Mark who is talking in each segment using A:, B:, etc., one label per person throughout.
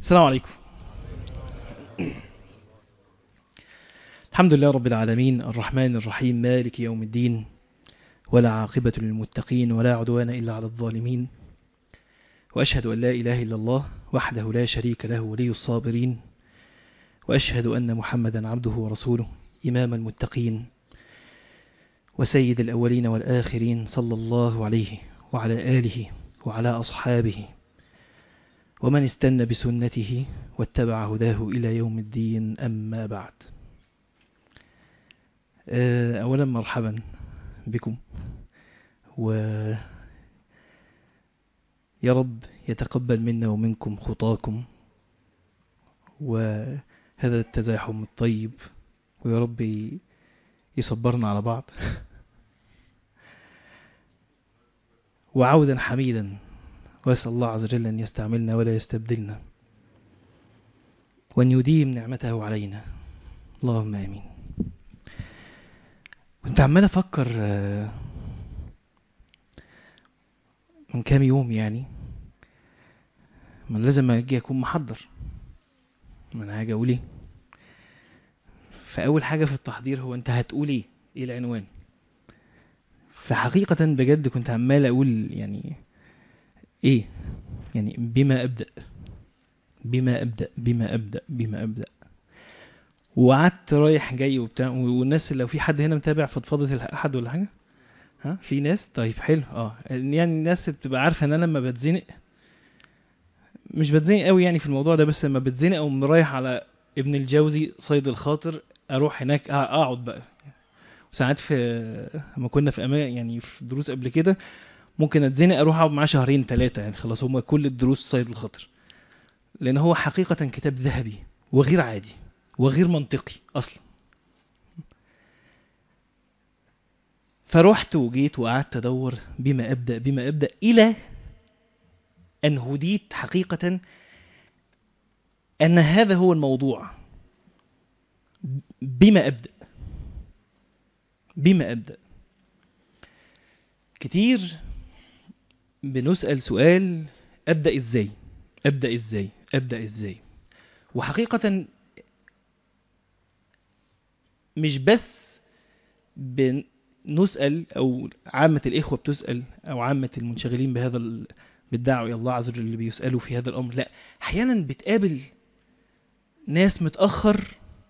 A: السلام عليكم الحمد لله رب العالمين الرحمن الرحيم مالك يوم الدين ولا عاقبة للمتقين ولا عدوان إلا على الظالمين وأشهد أن لا إله إلا الله وحده لا شريك له ولي الصابرين وأشهد أن محمدا عبده ورسوله إمام المتقين وسيد الأولين والآخرين صلى الله عليه وعلى آله وعلى أصحابه ومن استنى بسنته واتبع هداه إلى يوم الدين أما بعد أولا مرحبا بكم و يا رب يتقبل منا ومنكم خطاكم وهذا التزاحم الطيب ويا رب يصبرنا على بعض وعودا حميدا واسأل الله عز وجل أن يستعملنا ولا يستبدلنا وأن يديم نعمته علينا اللهم آمين كنت عمال أفكر من كام يوم يعني من لازم أجي أكون محضر ما أنا هاجي أقول إيه فأول حاجة في التحضير هو أنت هتقول إيه إيه العنوان فحقيقة بجد كنت عمال أقول يعني إيه يعني بما أبدأ بما أبدأ بما أبدأ بما أبدأ وقعدت رايح جاي وبتاع والناس لو في حد هنا متابع فضفضة الأحد ولا حاجة ها في ناس طيب حلو اه يعني الناس بتبقى عارفة ان انا لما بتزنق مش بتزنق قوي يعني في الموضوع ده بس لما بتزنق او رايح على ابن الجوزي صيد الخاطر اروح هناك اقعد بقى وساعات في لما كنا في امان يعني في دروس قبل كده ممكن اتزنق اروح اقعد معاه شهرين ثلاثه يعني خلاص هما كل الدروس صيد الخاطر لان هو حقيقه كتاب ذهبي وغير عادي وغير منطقي اصلا فرحت وجيت وقعدت ادور بما ابدا بما ابدا الى ان هديت حقيقه ان هذا هو الموضوع بما ابدا بما ابدا كتير بنسال سؤال ابدا ازاي ابدا ازاي ابدا ازاي وحقيقه مش بس بنسال او عامه الاخوه بتسال او عامه المنشغلين بهذا بالدعوه الى الله عز وجل اللي بيسالوا في هذا الامر لا احيانا بتقابل ناس متاخر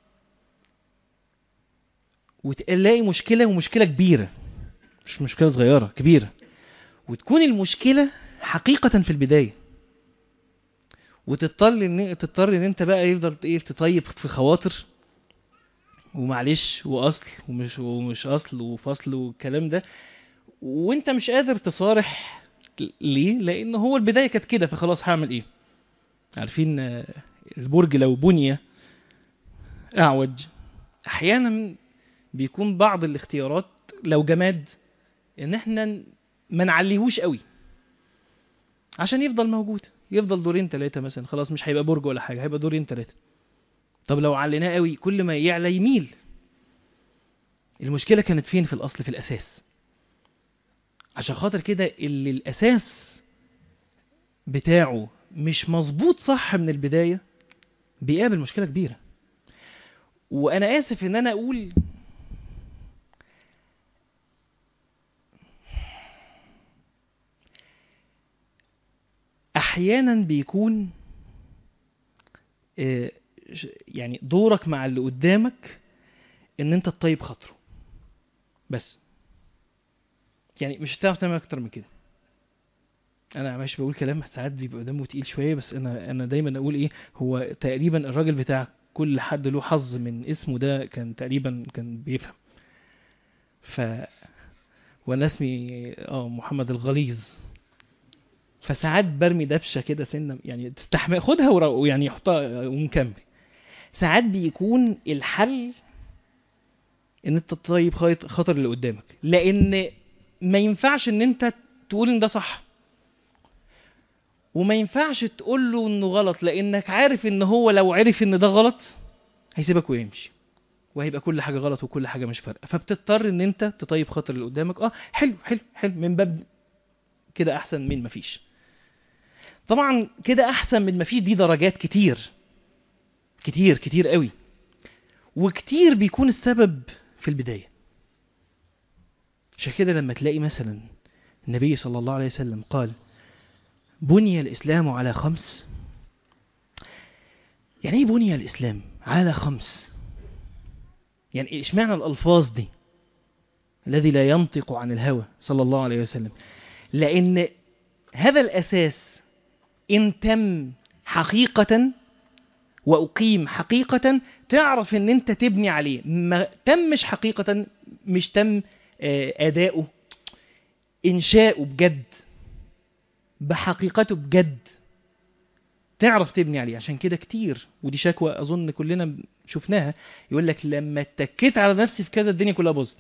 A: وتلاقي مشكله ومشكله كبيره مش مشكله صغيره كبيره وتكون المشكله حقيقه في البدايه وتضطر ان تضطر ان انت بقى يفضل ايه تطيب في خواطر ومعلش واصل ومش ومش اصل وفصل والكلام ده وانت مش قادر تصارح ليه لان هو البدايه كانت كده فخلاص هعمل ايه عارفين البرج لو بني اعوج احيانا بيكون بعض الاختيارات لو جماد ان احنا ما نعليهوش قوي عشان يفضل موجود يفضل دورين ثلاثه مثلا خلاص مش هيبقى برج ولا حاجه هيبقى دورين ثلاثه طب لو عليناه قوي كل ما يعلى يميل المشكله كانت فين في الاصل في الاساس عشان خاطر كده اللي الاساس بتاعه مش مظبوط صح من البدايه بيقابل مشكله كبيره وانا اسف ان انا اقول احيانا بيكون يعني دورك مع اللي قدامك ان انت تطيب خاطره بس يعني مش هتعرف تعمل اكتر من كده انا مش بقول كلام ساعات بيبقى دمه تقيل شويه بس انا انا دايما اقول ايه هو تقريبا الراجل بتاع كل حد له حظ من اسمه ده كان تقريبا كان بيفهم ف وانا اسمي اه محمد الغليظ فساعات برمي دبشه كده سنه يعني تستحمل خدها ويعني حطها ونكمل ساعات بيكون الحل ان انت تطيب خاطر اللي قدامك لان ما ينفعش ان انت تقول ان ده صح وما ينفعش تقول له انه غلط لانك عارف ان هو لو عرف ان ده غلط هيسيبك ويمشي وهيبقى كل حاجه غلط وكل حاجه مش فارقه فبتضطر ان انت تطيب خاطر اللي قدامك اه حلو حلو حلو من باب كده احسن من مفيش طبعا كده احسن من ما فيه دي درجات كتير كتير كتير قوي وكتير بيكون السبب في البداية عشان كده لما تلاقي مثلا النبي صلى الله عليه وسلم قال بني الإسلام على خمس يعني ايه بني الإسلام على خمس يعني اشمعنى الألفاظ دي الذي لا ينطق عن الهوى صلى الله عليه وسلم لأن هذا الأساس إن تم حقيقة وأقيم حقيقة تعرف إن أنت تبني عليه ما تمش حقيقة مش تم آه، أداؤه إنشاؤه بجد بحقيقته بجد تعرف تبني عليه عشان كده كتير ودي شكوى أظن كلنا شفناها يقول لك لما اتكيت على نفسي في كذا الدنيا كلها باظت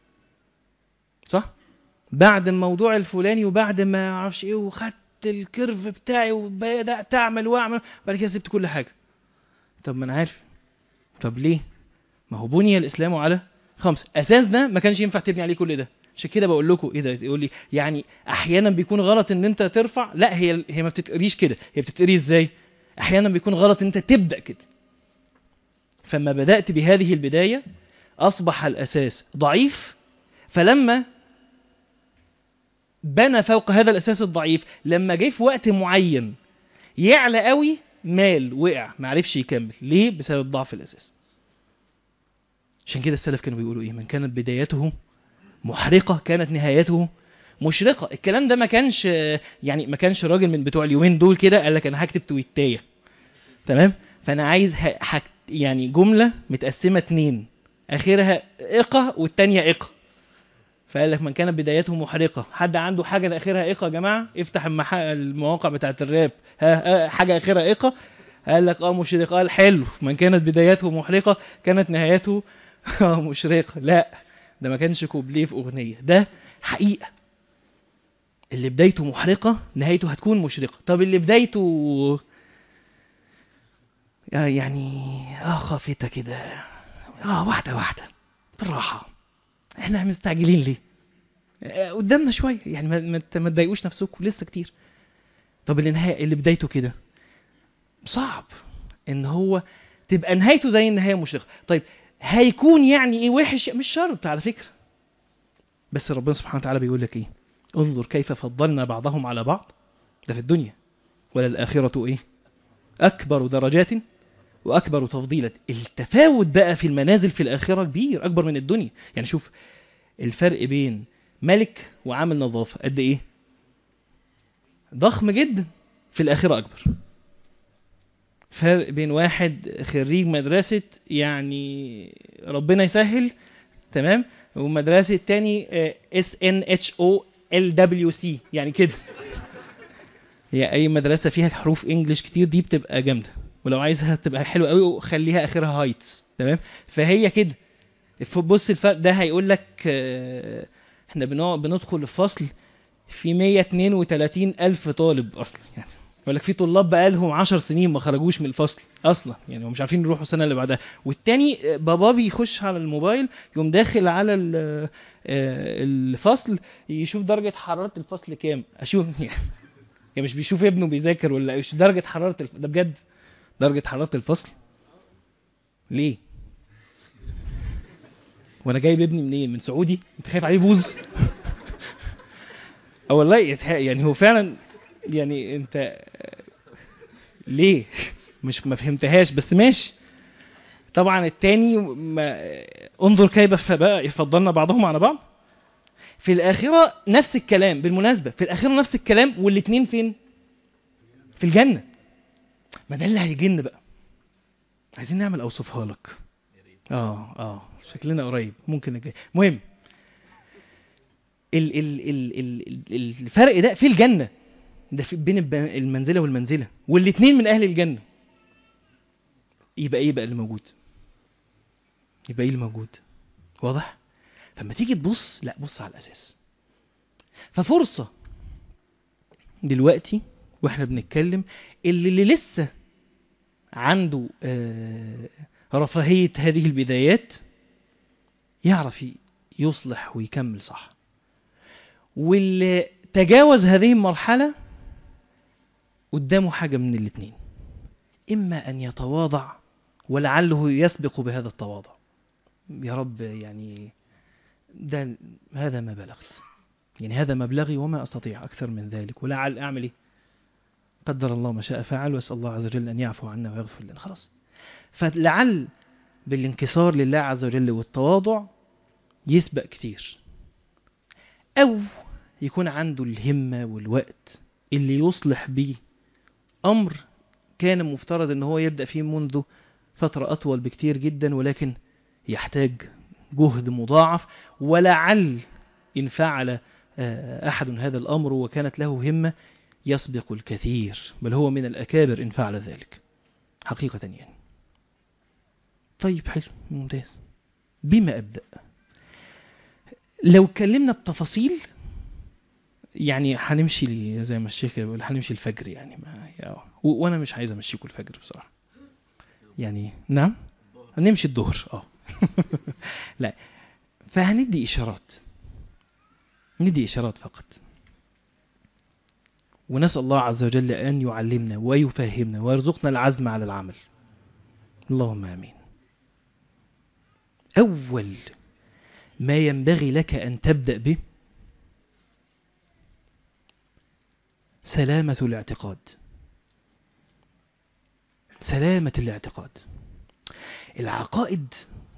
A: صح بعد الموضوع الفلاني وبعد ما اعرفش ايه وخدت الكيرف بتاعي وبدات اعمل واعمل بعد كده سبت كل حاجه طب ما انا عارف طب ليه ما هو بني الاسلام على خمس اساس ده ما كانش ينفع تبني عليه كل ده عشان كده بقول لكم ايه ده يقول لي يعني احيانا بيكون غلط ان انت ترفع لا هي هي ما بتتقريش كده هي بتتقري ازاي احيانا بيكون غلط ان انت تبدا كده فما بدات بهذه البدايه اصبح الاساس ضعيف فلما بنى فوق هذا الاساس الضعيف لما جه في وقت معين يعلى قوي مال وقع ما عرفش يكمل ليه بسبب ضعف الاساس عشان كده السلف كانوا بيقولوا ايه من كانت بدايته محرقه كانت نهايته مشرقه الكلام ده ما كانش يعني ما كانش راجل من بتوع اليومين دول كده قال لك انا هكتب تويتايه تمام فانا عايز ه... ه... يعني جمله متقسمه اتنين اخرها اقه والتانيه اقه فقال لك من كانت بدايته محرقه حد عنده حاجه اخرها اقه يا جماعه افتح المح... المواقع بتاعه الراب ها ها حاجه اخرها اقه قال لك اه مشرقه قال حلو من كانت بدايته محرقه كانت نهايته اه مشرقه لا ده ما كانش كوبليه في اغنيه ده حقيقه اللي بدايته محرقه نهايته هتكون مشرقه طب اللي بدايته آه يعني اه خافته كده اه واحده واحده بالراحه احنا مستعجلين ليه آه، قدامنا شويه يعني ما ما ت- ما تضايقوش نفسكم لسه كتير طب اللي نهايه اللي بدايته كده صعب ان هو تبقى نهايته زي النهايه مشرقه طيب هيكون يعني ايه وحش مش شرط على فكره بس ربنا سبحانه وتعالى بيقول لك ايه انظر كيف فضلنا بعضهم على بعض ده في الدنيا وللآخرة ايه أكبر درجات وأكبر تفضيلا التفاوت بقى في المنازل في الآخرة كبير أكبر من الدنيا يعني شوف الفرق بين ملك وعامل نظافة قد إيه ضخم جدا في الآخرة أكبر فرق بين واحد خريج مدرسة يعني ربنا يسهل تمام ومدرسة تاني اس ان اتش او ال دبليو سي يعني كده هي اي مدرسة فيها حروف انجلش كتير دي بتبقى جامدة ولو عايزها تبقى حلوة قوي خليها اخرها هايتس تمام فهي كده ف- بص الفرق ده هيقول لك آه، احنا بنقعد بندخل الفصل في 132 الف طالب اصلا يعني يقول لك في طلاب بقالهم 10 سنين ما خرجوش من الفصل اصلا يعني هم مش عارفين يروحوا السنه اللي بعدها والتاني آه، بابا بيخش على الموبايل يقوم داخل على ال- آه، الفصل يشوف درجه حراره الفصل كام اشوف يعني مش بيشوف ابنه بيذاكر ولا ايش درجه حراره الف... ده بجد درجه حراره الفصل ليه وانا جايب ابني منين من سعودي انت خايف عليه يبوظ اه والله يتح- يعني هو فعلا يعني انت ليه مش ما فهمتهاش بس ماشي طبعا التاني ما انظر كيف بقى يفضلنا بعضهم على بعض في الآخرة نفس الكلام بالمناسبة في الآخرة نفس الكلام والاتنين فين في الجنة ما ده اللي هيجن بقى عايزين نعمل اوصفها لك اه اه شكلنا قريب ممكن الجاي المهم ال ال ال ال ال الفرق ده في الجنة ده في بين الب- المنزلة والمنزلة والاتنين من أهل الجنة يبقى ايه بقى اللي موجود يبقى ايه اللي موجود واضح فلما تيجي تبص لا بص على الأساس ففرصة دلوقتي واحنا بنتكلم اللي, اللي لسه عنده آه، رفاهية هذه البدايات يعرف ي- يصلح ويكمل صح واللي تجاوز هذه المرحلة قدامه حاجة من الاتنين إما أن يتواضع ولعله يسبق بهذا التواضع يا رب يعني ده هذا ما بلغت يعني هذا مبلغي وما أستطيع أكثر من ذلك ولعل أعمل إيه قدر الله ما شاء فعل وأسأل الله عز وجل أن يعفو عنا ويغفر لنا خلاص فلعل بالانكسار لله عز وجل والتواضع يسبق كتير أو يكون عنده الهمة والوقت اللي يصلح بيه أمر كان مفترض أن هو يبدأ فيه منذ فترة أطول بكتير جدا ولكن يحتاج جهد مضاعف ولعل إن فعل أحد هذا الأمر وكانت له همة يسبق الكثير بل هو من الأكابر إن فعل ذلك حقيقة يعني طيب حلو ممتاز بما أبدأ لو اتكلمنا بتفاصيل يعني هنمشي زي ما الشيخ بيقول هنمشي الفجر يعني ما وانا مش عايز امشيكم الفجر بصراحه يعني نعم هنمشي الظهر اه لا فهندي اشارات ندي اشارات فقط ونسال الله عز وجل ان يعلمنا ويفهمنا ويرزقنا العزم على العمل اللهم امين اول ما ينبغي لك ان تبدا به سلامة الاعتقاد سلامة الاعتقاد العقائد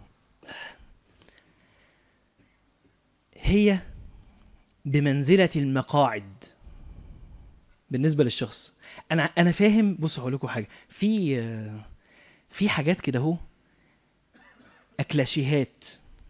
A: هي بمنزلة المقاعد بالنسبة للشخص أنا أنا فاهم بص هقول لكم حاجة في في حاجات كده أهو أكلاشيهات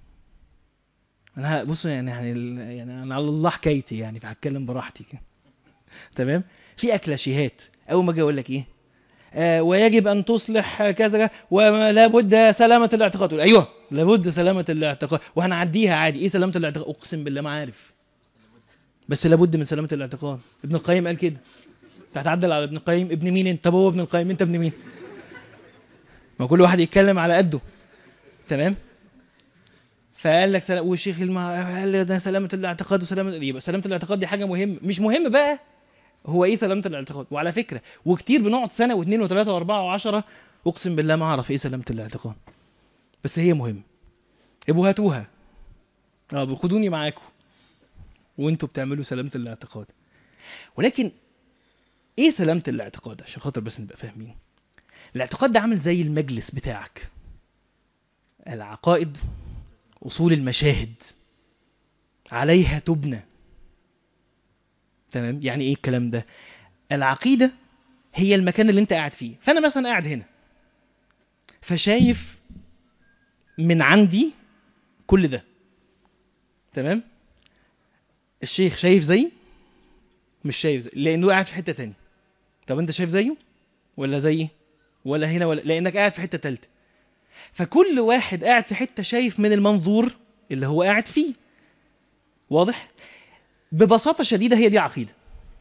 A: أنا بصوا يعني يعني أنا على الله حكايتي يعني فهتكلم براحتي كده تمام في اكلاشيهات اول ما اجي اقول لك ايه آه ويجب ان تصلح كذا ولا بد سلامه الاعتقاد ايوه لابد سلامه الاعتقاد وهنعديها عادي ايه سلامه الاعتقاد اقسم بالله ما عارف بس لابد من سلامه الاعتقاد ابن القيم قال كده هتعدل على ابن القيم ابن مين انت طب هو ابن القيم انت ابن مين ما كل واحد يتكلم على قده تمام فقال لك سلام والشيخ المع... قال ده سلامه الاعتقاد وسلامه يبقى سلامه الاعتقاد دي حاجه مهمه مش مهم بقى هو ايه سلامه الاعتقاد وعلى فكره وكتير بنقعد سنه واثنين وثلاثه واربعه وعشره اقسم بالله ما اعرف ايه سلامه الاعتقاد بس هي مهمه ابقوا هاتوها اه خدوني معاكم وانتوا بتعملوا سلامه الاعتقاد ولكن ايه سلامه الاعتقاد عشان خاطر بس نبقى فاهمين الاعتقاد ده عامل زي المجلس بتاعك العقائد اصول المشاهد عليها تبنى تمام يعني ايه الكلام ده العقيده هي المكان اللي انت قاعد فيه فانا مثلا قاعد هنا فشايف من عندي كل ده تمام الشيخ شايف زي مش شايف زي لانه قاعد في حته تاني طب انت شايف زيه ولا زيي ولا هنا ولا لانك قاعد في حته تالته فكل واحد قاعد في حته شايف من المنظور اللي هو قاعد فيه واضح ببساطة شديدة هي دي عقيدة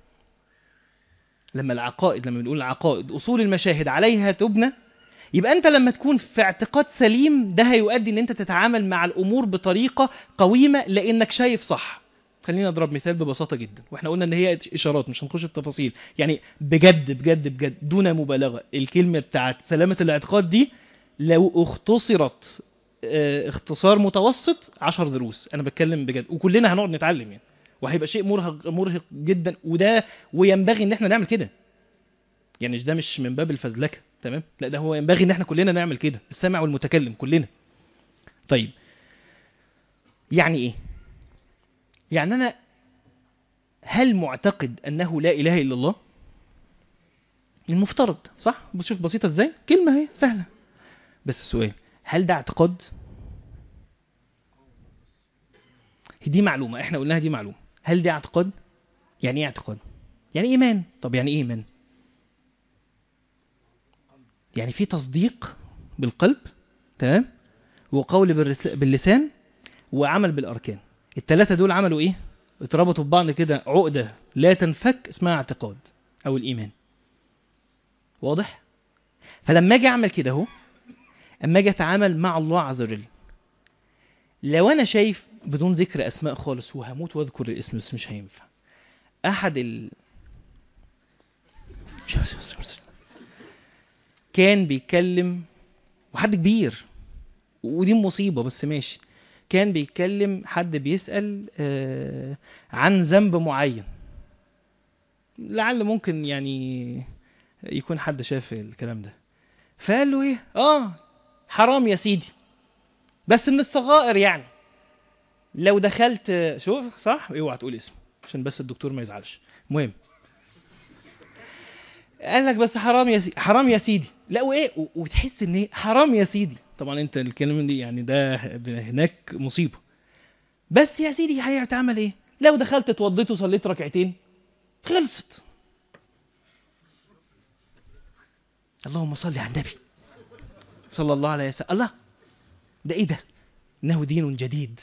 A: لما العقائد لما بنقول العقائد أصول المشاهد عليها تبنى يبقى أنت لما تكون في اعتقاد سليم ده هيؤدي أن أنت تتعامل مع الأمور بطريقة قويمة لأنك شايف صح خلينا نضرب مثال ببساطة جدا واحنا قلنا ان هي اشارات مش هنخش في تفاصيل يعني بجد بجد بجد دون مبالغة الكلمة بتاعت سلامة الاعتقاد دي لو اختصرت اه اختصار متوسط عشر دروس انا بتكلم بجد وكلنا هنقعد نتعلم يعني وهيبقى شيء مرهق مرهق جدا وده وينبغي ان احنا نعمل كده يعني ده مش من باب الفزلكه تمام لا ده هو ينبغي ان احنا كلنا نعمل كده السامع والمتكلم كلنا طيب يعني ايه يعني انا هل معتقد انه لا اله الا الله المفترض صح بشوف بسيطه ازاي كلمه اهي سهله بس السؤال هل ده اعتقاد دي معلومه احنا قلناها دي معلومه هل دي اعتقاد يعني ايه اعتقاد يعني ايمان طب يعني ايه ايمان يعني في تصديق بالقلب تمام وقول باللسان وعمل بالاركان الثلاثه دول عملوا ايه اتربطوا ببعض كده عقده لا تنفك اسمها اعتقاد او الايمان واضح فلما اجي اعمل كده اهو اما اجي اتعامل مع الله عز وجل لو انا شايف بدون ذكر اسماء خالص وهموت واذكر الاسم بس مش هينفع احد ال... كان بيتكلم وحد كبير ودي مصيبة بس ماشي كان بيتكلم حد بيسأل آه، عن ذنب معين لعل ممكن يعني يكون حد شاف الكلام ده فقال له ايه اه حرام يا سيدي بس من الصغائر يعني لو دخلت شوف صح اوعى تقول اسمه عشان بس الدكتور ما يزعلش المهم قال لك بس حرام يا سيدي حرام يا سيدي لا وايه و- وتحس ان ايه حرام يا سيدي طبعا انت الكلام دي يعني ده هناك مصيبه بس يا سيدي هتعمل ايه لو دخلت اتوضيت وصليت ركعتين خلصت اللهم صل على النبي صلى الله عليه وسلم الله ده ايه ده انه دين جديد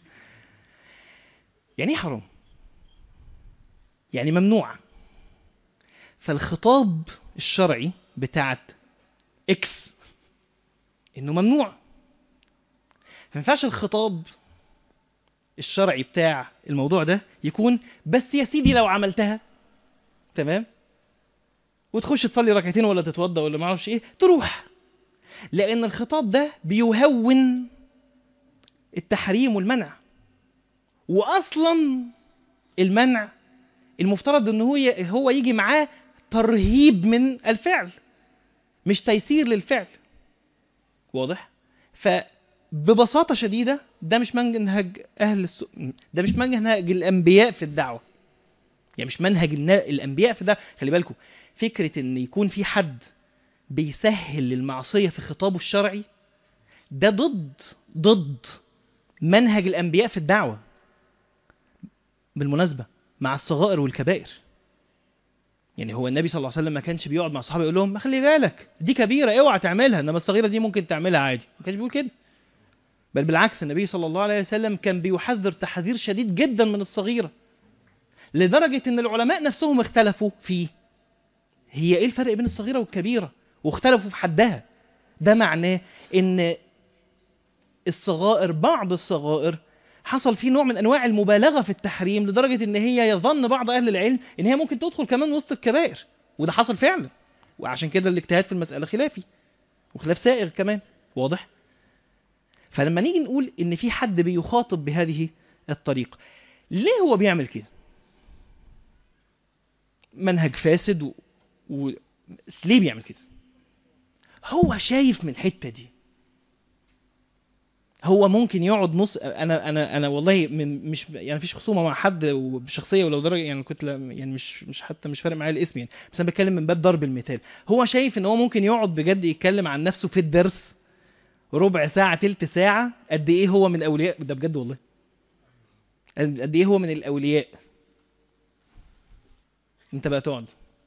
A: يعني ايه حرام يعني ممنوع فالخطاب الشرعي بتاعت اكس انه ممنوع ما ينفعش الخطاب الشرعي بتاع الموضوع ده يكون بس يا سيدي لو عملتها تمام وتخش تصلي ركعتين ولا تتوضا ولا ما اعرفش ايه تروح لان الخطاب ده بيهون التحريم والمنع واصلا المنع المفترض ان هو ي- هو يجي معاه ترهيب من الفعل مش تيسير للفعل واضح فببساطه شديده ده مش منهج اهل الس... ده مش منهج الانبياء في الدعوه يعني مش منهج النا- الانبياء في الدعوه خلي بالكم فكره ان يكون في حد بيسهل للمعصيه في خطابه الشرعي ده ضد ضد منهج الانبياء في الدعوه بالمناسبه مع الصغائر والكبائر يعني هو النبي صلى الله عليه وسلم ما كانش بيقعد مع اصحابه يقول لهم ما خلي بالك دي كبيره اوعى تعملها انما الصغيره دي ممكن تعملها عادي ما كانش بيقول كده بل بالعكس النبي صلى الله عليه وسلم كان بيحذر تحذير شديد جدا من الصغيره لدرجه ان العلماء نفسهم اختلفوا فيه هي ايه الفرق بين الصغيره والكبيره واختلفوا في حدها ده معناه ان الصغائر بعض الصغائر حصل فيه نوع من انواع المبالغه في التحريم لدرجه ان هي يظن بعض اهل العلم ان هي ممكن تدخل كمان وسط الكبائر وده حصل فعلا وعشان كده الاجتهاد في المساله خلافي وخلاف سائغ كمان واضح فلما نيجي نقول ان في حد بيخاطب بهذه الطريقه ليه هو بيعمل كده منهج فاسد و... و... ليه بيعمل كده هو شايف من الحته دي هو ممكن يقعد نص انا انا انا والله من مش يعني مفيش خصومه مع حد بشخصيه ولو درجه يعني كنت لا- يعني مش مش حتى مش فارق معايا الاسم يعني بس انا بتكلم من باب ضرب المثال هو شايف ان هو ممكن يقعد بجد يتكلم عن نفسه في الدرس ربع ساعه تلت ساعه قد ايه هو من الاولياء ده بجد والله قد ايه هو من الاولياء انت بقى تقعد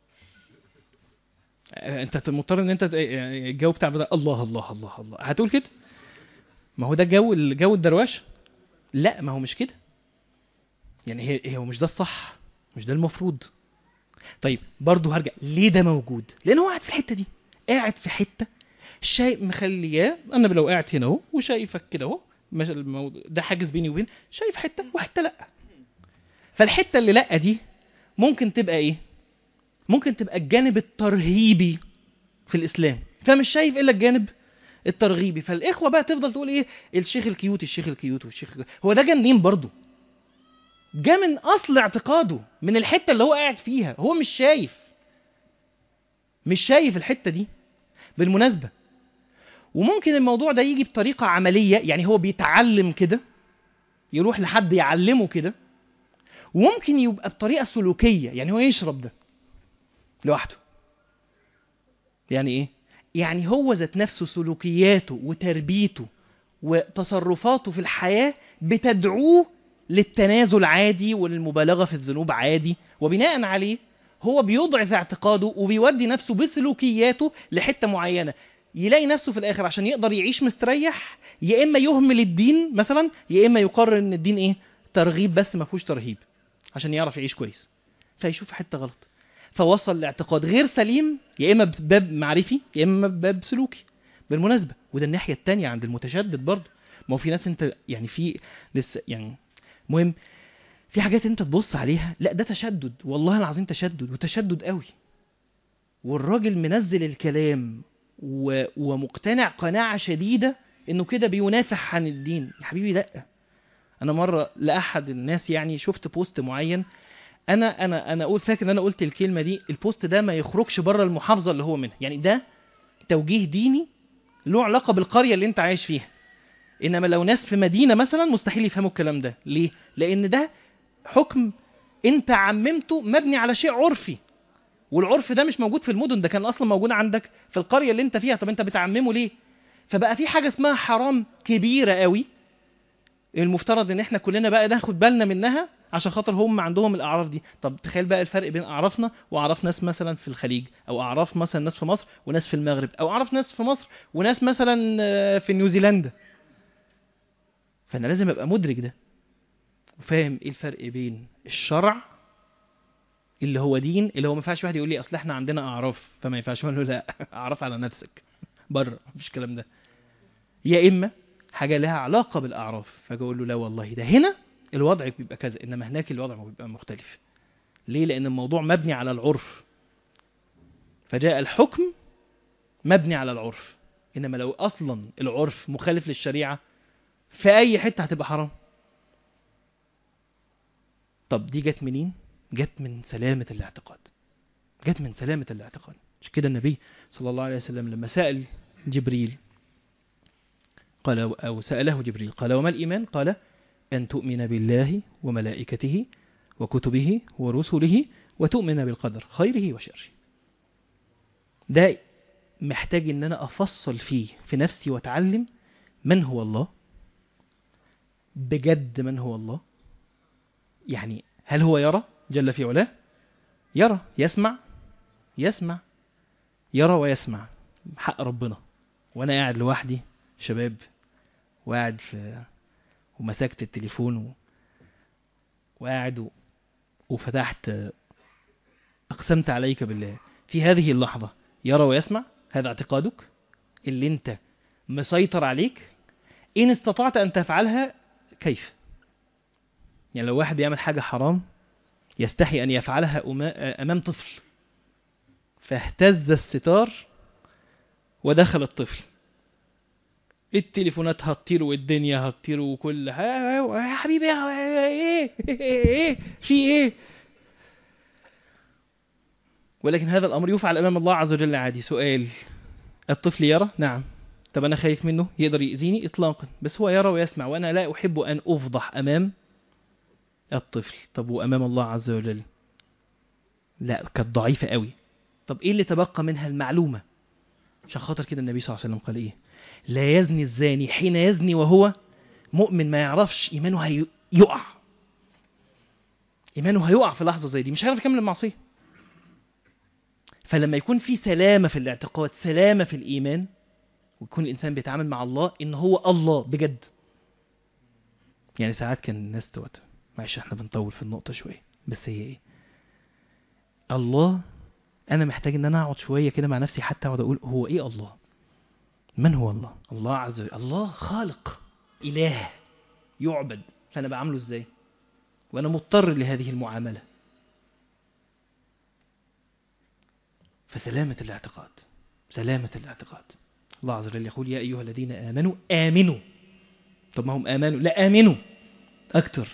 A: انت مضطر ان انت ت- يعني الجو بتاع بدأ الله الله الله الله هتقول كده ما هو ده جو الجو الدروشه لا ما هو مش كده يعني هي هو مش ده الصح مش ده المفروض طيب برضه هرجع ليه ده موجود لان هو قاعد في الحته دي قاعد في حته شايف مخلياه انا لو قاعد هنا اهو وشايفك كده اهو مش الموضوع ده حاجز بيني وبين شايف حته وحته لا فالحته اللي لا دي ممكن تبقى ايه ممكن تبقى الجانب الترهيبي في الاسلام فمش شايف الا الجانب الترغيبي فالاخوه بقى تفضل تقول ايه الشيخ الكيوت الشيخ الكيوت والشيخ الكيوت. هو ده جه منين برضه جه من اصل اعتقاده من الحته اللي هو قاعد فيها هو مش شايف مش شايف الحته دي بالمناسبه وممكن الموضوع ده يجي بطريقه عمليه يعني هو بيتعلم كده يروح لحد يعلمه كده وممكن يبقى بطريقه سلوكيه يعني هو يشرب ده لوحده يعني ايه يعني هو ذات نفسه سلوكياته وتربيته وتصرفاته في الحياة بتدعوه للتنازل عادي وللمبالغة في الذنوب عادي وبناء عليه هو بيضعف اعتقاده وبيودي نفسه بسلوكياته لحتة معينة يلاقي نفسه في الآخر عشان يقدر يعيش مستريح يا إما يهمل الدين مثلا يا إما يقرر إن الدين إيه ترغيب بس ما فيهوش ترهيب عشان يعرف يعيش كويس فيشوف حتة غلط فوصل لاعتقاد غير سليم يا اما بباب معرفي يا اما بباب سلوكي بالمناسبه وده الناحيه التانية عند المتشدد برضه ما هو في ناس انت يعني في لسه يعني مهم في حاجات انت تبص عليها لا ده تشدد والله العظيم تشدد وتشدد قوي والراجل منزل الكلام و... ومقتنع قناعة شديدة انه كده بينافح عن الدين يا حبيبي لا انا مرة لاحد الناس يعني شفت بوست معين انا انا انا اقول فاكر ان انا قلت الكلمة دي البوست ده ما يخرجش بره المحافظة اللي هو منها يعني ده توجيه ديني له علاقة بالقرية اللي انت عايش فيها انما لو ناس في مدينة مثلا مستحيل يفهموا الكلام ده ليه لان ده حكم انت عممته مبني على شيء عرفي والعرف ده مش موجود في المدن ده كان اصلا موجود عندك في القريه اللي انت فيها طب انت بتعممه ليه فبقى في حاجه اسمها حرام كبيره قوي المفترض ان احنا كلنا بقى ناخد بالنا منها عشان خاطر هم عندهم الاعراف دي طب تخيل بقى الفرق بين اعرافنا واعراف ناس مثلا في الخليج او اعراف مثلا ناس في مصر وناس في المغرب او اعراف ناس في مصر وناس مثلا آه، في نيوزيلندا فانا لازم ابقى مدرك ده وفاهم ايه الفرق بين الشرع اللي هو دين اللي هو ما ينفعش واحد يقول لي اصل احنا عندنا اعراف فما ينفعش اقول له لا اعراف على نفسك بره مفيش الكلام ده يا اما حاجه لها علاقه بالاعراف فاجي اقول له لا والله ده هنا الوضع بيبقى كذا انما هناك الوضع بيبقى مختلف ليه لان الموضوع مبني على العرف فجاء الحكم مبني على العرف انما لو اصلا العرف مخالف للشريعه في اي حته هتبقى حرام طب دي جت منين جت من سلامة الاعتقاد جت من سلامة الاعتقاد مش كده النبي صلى الله عليه وسلم لما سأل جبريل قال أو سأله جبريل قال وما الإيمان قال أن تؤمن بالله وملائكته وكتبه ورسله وتؤمن بالقدر خيره وشره ده محتاج ان انا افصل فيه في نفسي واتعلم من هو الله بجد من هو الله يعني هل هو يرى جل في علاه يرى يسمع يسمع يرى ويسمع حق ربنا وانا قاعد لوحدي شباب وقاعد في ومسكت التليفون و... وقاعد و... وفتحت اقسمت عليك بالله في هذه اللحظة يرى ويسمع هذا اعتقادك اللي انت مسيطر عليك ان استطعت ان تفعلها كيف يعني لو واحد يعمل حاجة حرام يستحي أن يفعلها أما- أمام طفل فاهتز الستار ودخل الطفل التليفونات هتطير والدنيا هتطير وكل حاجة يا حبيبي ايه ايه في ايه ولكن هذا الأمر يفعل أمام الله عز وجل عادي سؤال الطفل يرى نعم طب أنا خايف منه يقدر يأذيني إطلاقا بس هو يرى ويسمع وأنا لا أحب أن أفضح أمام الطفل طب وأمام الله عز وجل لا كانت ضعيفة قوي طب إيه اللي تبقى منها المعلومة عشان خاطر كده النبي صلى الله عليه وسلم قال إيه لا يزني الزاني حين يزني وهو مؤمن ما يعرفش إيمانه هيقع إيمانه هيقع في لحظة زي دي مش هيعرف يكمل المعصية فلما يكون في سلامة في الاعتقاد سلامة في الإيمان ويكون الإنسان بيتعامل مع الله إن هو الله بجد يعني ساعات كان الناس توت معلش احنا بنطول في النقطة شوية بس هي ايه الله انا محتاج ان انا اقعد شوية كده مع نفسي حتى اقعد اقول هو ايه الله من هو الله الله عز وجل الله خالق اله يعبد فانا بعامله ازاي وانا مضطر لهذه المعاملة فسلامة الاعتقاد سلامة الاعتقاد الله عز وجل يقول يا أيها الذين آمنوا آمنوا طب ما هم آمنوا لا آمنوا أكتر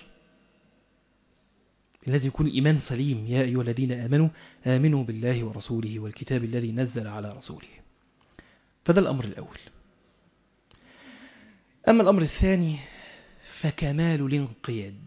A: الذي يكون الإيمان سليم يا أيها الذين آمنوا آمنوا بالله ورسوله والكتاب الذي نزل على رسوله فده الأمر الأول أما الأمر الثاني فكمال الانقياد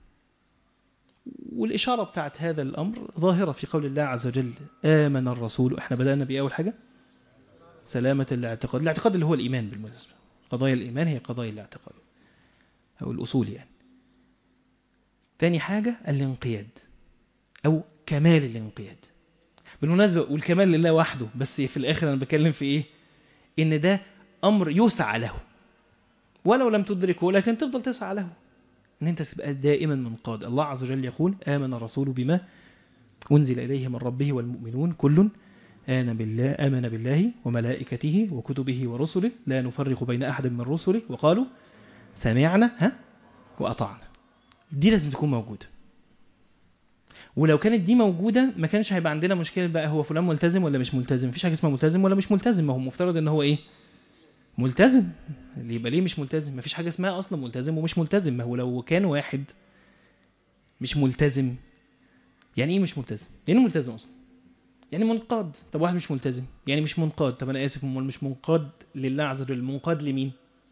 A: والإشارة بتاعت هذا الأمر ظاهرة في قول الله عز وجل آمن الرسول احنا بدأنا بأول حاجة سلامة الاعتقاد الاعتقاد اللي هو الإيمان بالمناسبة قضايا الإيمان هي قضايا الاعتقاد أو الأصول يعني ثاني حاجة الانقياد أو كمال الانقياد بالمناسبة والكمال لله وحده بس في الآخر أنا بكلم في إيه إن ده أمر يسعى له ولو لم تدركه لكن تفضل تسعى له إن أنت تبقى دائما منقاد الله عز وجل يقول آمن الرسول بما أنزل إليه من ربه والمؤمنون كل آمن بالله, آمن بالله وملائكته وكتبه ورسله لا نفرق بين أحد من رسله وقالوا سمعنا ها وأطعنا دي لازم تكون موجودة ولو كانت دي موجوده ما كانش هيبقى عندنا مشكله بقى هو فلان ملتزم ولا مش ملتزم مفيش حاجه اسمها ملتزم ولا مش ملتزم ما هو مفترض ان هو ايه ملتزم اللي يبقى ليه مش ملتزم مفيش حاجه اسمها اصلا ملتزم ومش ملتزم ما هو لو كان واحد مش ملتزم يعني ايه مش ملتزم يعني إيه ملتزم اصلا يعني منقاد طب واحد مش ملتزم يعني مش منقاد طب انا اسف امال مش منقاد لله عز وجل منقاد لمين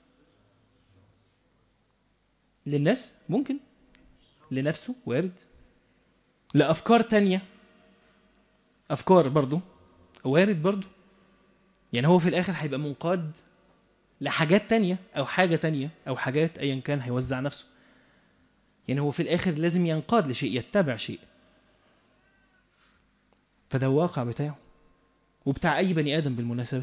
A: للناس ممكن لنفسه وارد لأفكار تانية أفكار برضو وارد برضو يعني هو في الآخر هيبقى منقاد لحاجات تانية أو حاجة تانية أو حاجات أيا كان هيوزع نفسه يعني هو في الآخر لازم ينقاد لشيء يتبع شيء فده الواقع بتاعه وبتاع أي بني آدم بالمناسبة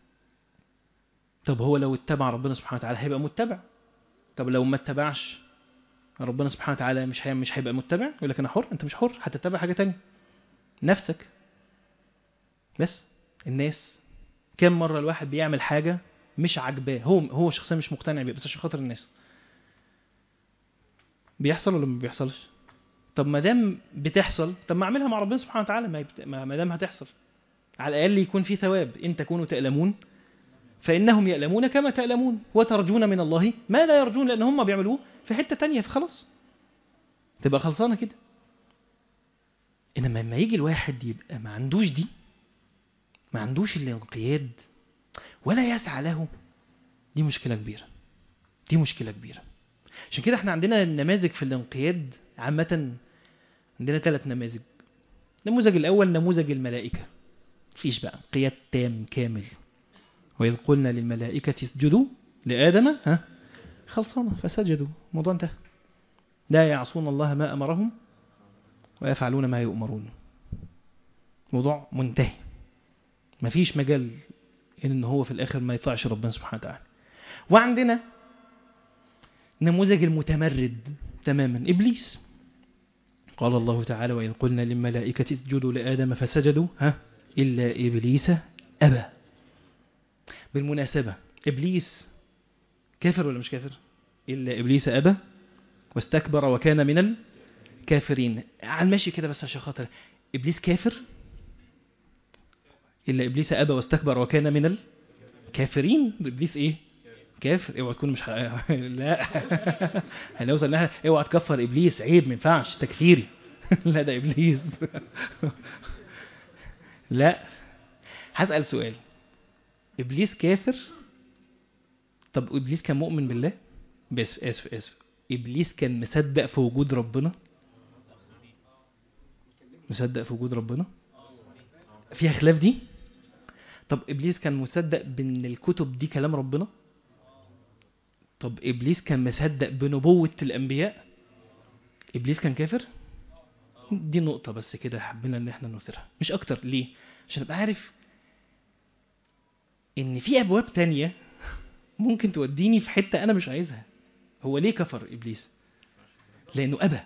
A: طب هو لو اتبع ربنا سبحانه وتعالى هيبقى متبع طب لو ما اتبعش ربنا سبحانه وتعالى مش هي مش هيبقى متبع يقول لك انا حر انت مش حر هتتبع حاجه تانية نفسك بس الناس كم مره الواحد بيعمل حاجه مش عاجباه هو هو شخصيا مش مقتنع بيها بس عشان خاطر الناس بيحصل ولا ما بيحصلش طب ما دام بتحصل طب ما اعملها مع ربنا سبحانه وتعالى ما يبت... ما دام هتحصل على الاقل يكون في ثواب ان تكونوا تألمون فإنهم يألمون كما تألمون وترجون من الله ما لا يرجون لأن هم بيعملوه في حتة تانية فخلاص تبقى خلصانة كده إنما لما يجي الواحد يبقى ما عندوش دي ما عندوش الانقياد ولا يسعى له دي مشكلة كبيرة دي مشكلة كبيرة عشان كده احنا عندنا نماذج في الانقياد عامة عندنا ثلاث نماذج النموذج الأول نموذج الملائكة مفيش بقى قياد تام كامل وإذ قلنا للملائكة اسجدوا لآدم ها خلصانة فسجدوا الموضوع انتهى لا يعصون الله ما أمرهم ويفعلون ما يؤمرون موضوع منتهي مفيش مجال إن هو في الآخر ما يطلعش ربنا سبحانه وتعالى وعندنا نموذج المتمرد تماما إبليس قال الله تعالى وإذ قلنا للملائكة اسجدوا لآدم فسجدوا ها إلا إبليس أبى بالمناسبة إبليس كافر ولا مش كافر إلا إبليس أبى واستكبر وكان من الكافرين على الماشي كده بس عشان خاطر إبليس كافر إلا إبليس أبى واستكبر وكان من الكافرين إبليس إيه كافر اوعى تكون مش ح... لا هنوصل لها اوعى تكفر ابليس عيب ما ينفعش تكفيري لا ده ابليس لا هسأل سؤال ابليس كافر طب ابليس كان مؤمن بالله بس اسف اسف ابليس كان مصدق في وجود ربنا مصدق في وجود ربنا فيها خلاف دي طب ابليس كان مصدق بان الكتب دي كلام ربنا طب ابليس كان مصدق بنبوة الانبياء ابليس كان كافر دي نقطة بس كده حبينا ان احنا نثيرها مش اكتر ليه عشان ابقى عارف ان في ابواب تانية ممكن توديني في حتة انا مش عايزها هو ليه كفر ابليس لانه ابى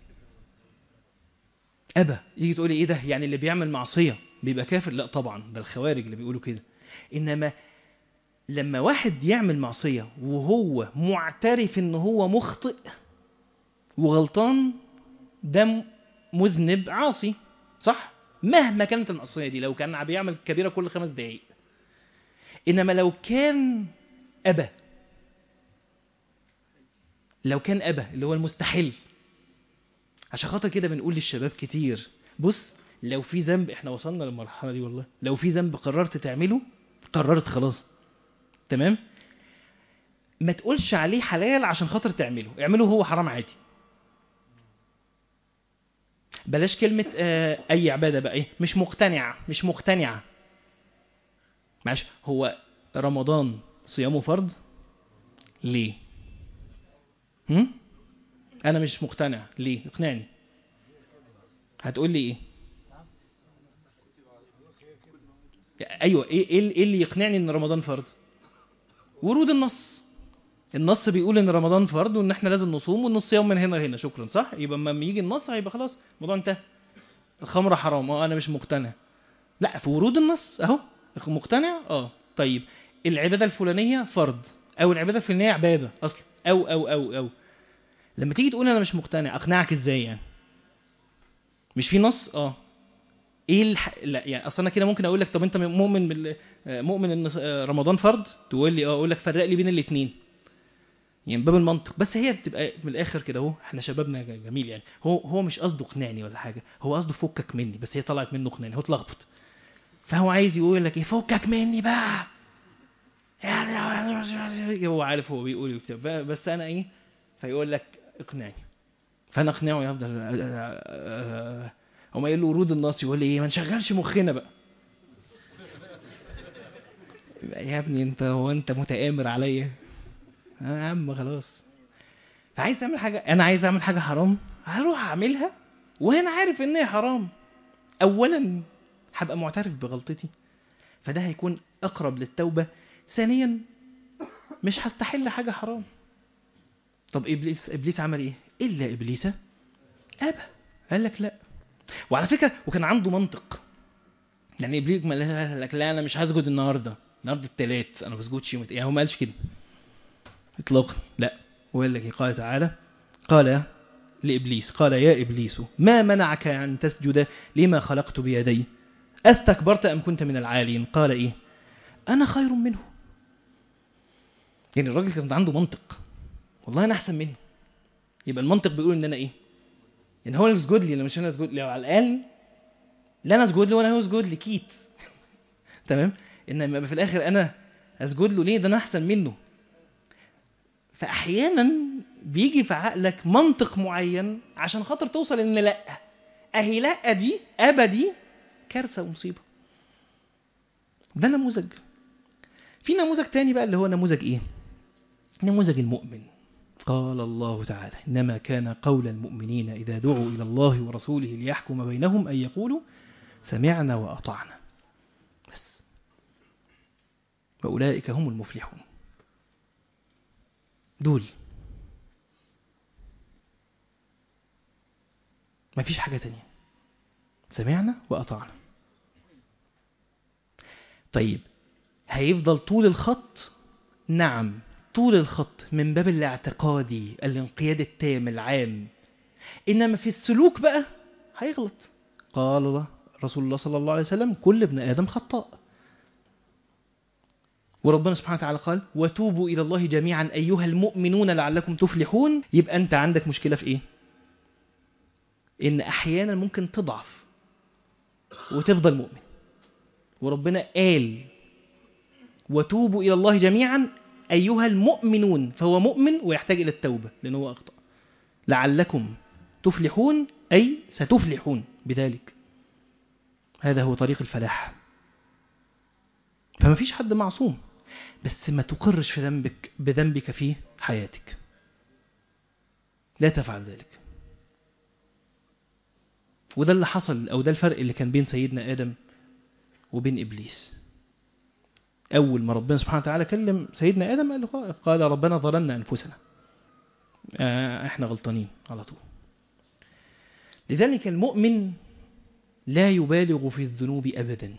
A: ابى يجي تقولي ايه ده يعني اللي بيعمل معصية بيبقى كافر لا طبعا ده الخوارج اللي بيقولوا كده انما لما واحد يعمل معصية وهو معترف ان هو مخطئ وغلطان ده مذنب عاصي صح مهما كانت المعصية دي لو كان بيعمل كبيرة كل خمس دقايق إنما لو كان أبى لو كان أبى اللي هو المستحيل عشان خاطر كده بنقول للشباب كتير بص لو في ذنب احنا وصلنا للمرحلة دي والله لو في ذنب قررت تعمله قررت خلاص تمام ما تقولش عليه حلال عشان خاطر تعمله اعمله هو حرام عادي بلاش كلمة آه أي عبادة بقى إيه مش مقتنعة مش مقتنعة معلش هو رمضان صيامه فرض ليه هم؟ أنا مش مقتنع ليه اقنعني هتقول لي إيه أيوة إيه إيه اللي يقنعني إن رمضان فرض ورود النص النص بيقول ان رمضان فرض وان احنا لازم نصوم وان الصيام من هنا لهنا شكرا صح يبقى لما يجي النص هيبقى خلاص الموضوع انتهى الخمر حرام اه انا مش مقتنع لا في ورود النص اهو مقتنع اه طيب العباده الفلانيه فرض او العباده الفلانيه عباده اصلا او او او او لما تيجي تقول انا مش مقتنع اقنعك ازاي يعني مش في نص اه ايه الح... لا يعني اصل انا كده ممكن اقول لك طب انت مؤمن بال... آه، مؤمن ان آه، رمضان فرض تقول لي اه اقول لك فرق لي بين الاثنين يعني باب المنطق بس هي بتبقى من الاخر كده اهو احنا شبابنا ج- جميل يعني هو هو مش قصده اقنعني ولا حاجه هو قصده فكك مني بس هي طلعت منه اقنعني هو اتلخبط فهو عايز يقول لك ايه فكك مني بقى يعني هو عارف هو بيقول إيه وبتاع ب- بس انا ايه فيقول لك اقنعني فانا اقنعه يفضل هو قايل له ورود النص يقول لي ايه ما نشغلش مخنا بقى يا ابني انت هو انت متآمر عليا آه يا عم خلاص عايز تعمل حاجه انا عايز اعمل حاجه حرام هروح اعملها وانا عارف ان هي حرام اولا هبقى معترف بغلطتي فده هيكون اقرب للتوبه ثانيا مش هستحل حاجه حرام طب ابليس ابليس عمل ايه الا ابليس ابى قال لك لا وعلى فكره وكان عنده منطق يعني ابليس ما قال لك لا انا مش هسجد النهارده النهارده التلات انا ما بسجدش يوم الت- يعني هو ما قالش كده اطلاقا لا هو قال لك إيه؟ قال تعالى قال لابليس قال يا ابليس ما منعك ان تسجد لما خلقت بيدي استكبرت ام كنت من العالين قال ايه انا خير منه يعني الراجل كان عنده منطق والله انا احسن منه يبقى المنطق بيقول ان انا ايه ان هو اللي يسجد لي انا مش انا اسجد لي على الاقل لا انا اسجد له ولا هو يسجد لي كيت تمام انما في الاخر انا اسجد له ليه ده انا احسن منه فاحيانا بيجي في عقلك منطق معين عشان خاطر توصل ان لا اهي لا دي ابدي كارثه ومصيبه ده نموذج في نموذج تاني بقى اللي هو نموذج ايه نموذج المؤمن قال الله تعالى إنما كان قول المؤمنين إذا دعوا إلى الله ورسوله ليحكم بينهم أن يقولوا سمعنا وأطعنا بس وأولئك هم المفلحون دول ما فيش حاجة تانية سمعنا وأطعنا طيب هيفضل طول الخط نعم طول الخط من باب الاعتقادي الانقياد التام العام إنما في السلوك بقى هيغلط قال رسول الله صلى الله عليه وسلم كل ابن آدم خطاء وربنا سبحانه وتعالى قال وتوبوا إلى الله جميعا أيها المؤمنون لعلكم تفلحون يبقى أنت عندك مشكلة في إيه إن أحيانا ممكن تضعف وتفضل مؤمن وربنا قال وتوبوا إلى الله جميعا أيها المؤمنون فهو مؤمن ويحتاج إلى التوبة لأنه هو أخطأ لعلكم تفلحون أي ستفلحون بذلك هذا هو طريق الفلاح فما فيش حد معصوم بس ما تقرش في ذنبك بذنبك في حياتك لا تفعل ذلك وده اللي حصل أو ده الفرق اللي كان بين سيدنا آدم وبين إبليس أول ما ربنا سبحانه وتعالى كلم سيدنا آدم قال له قال ربنا ظلمنا أنفسنا آه احنا غلطانين على طول لذلك المؤمن لا يبالغ في الذنوب أبدا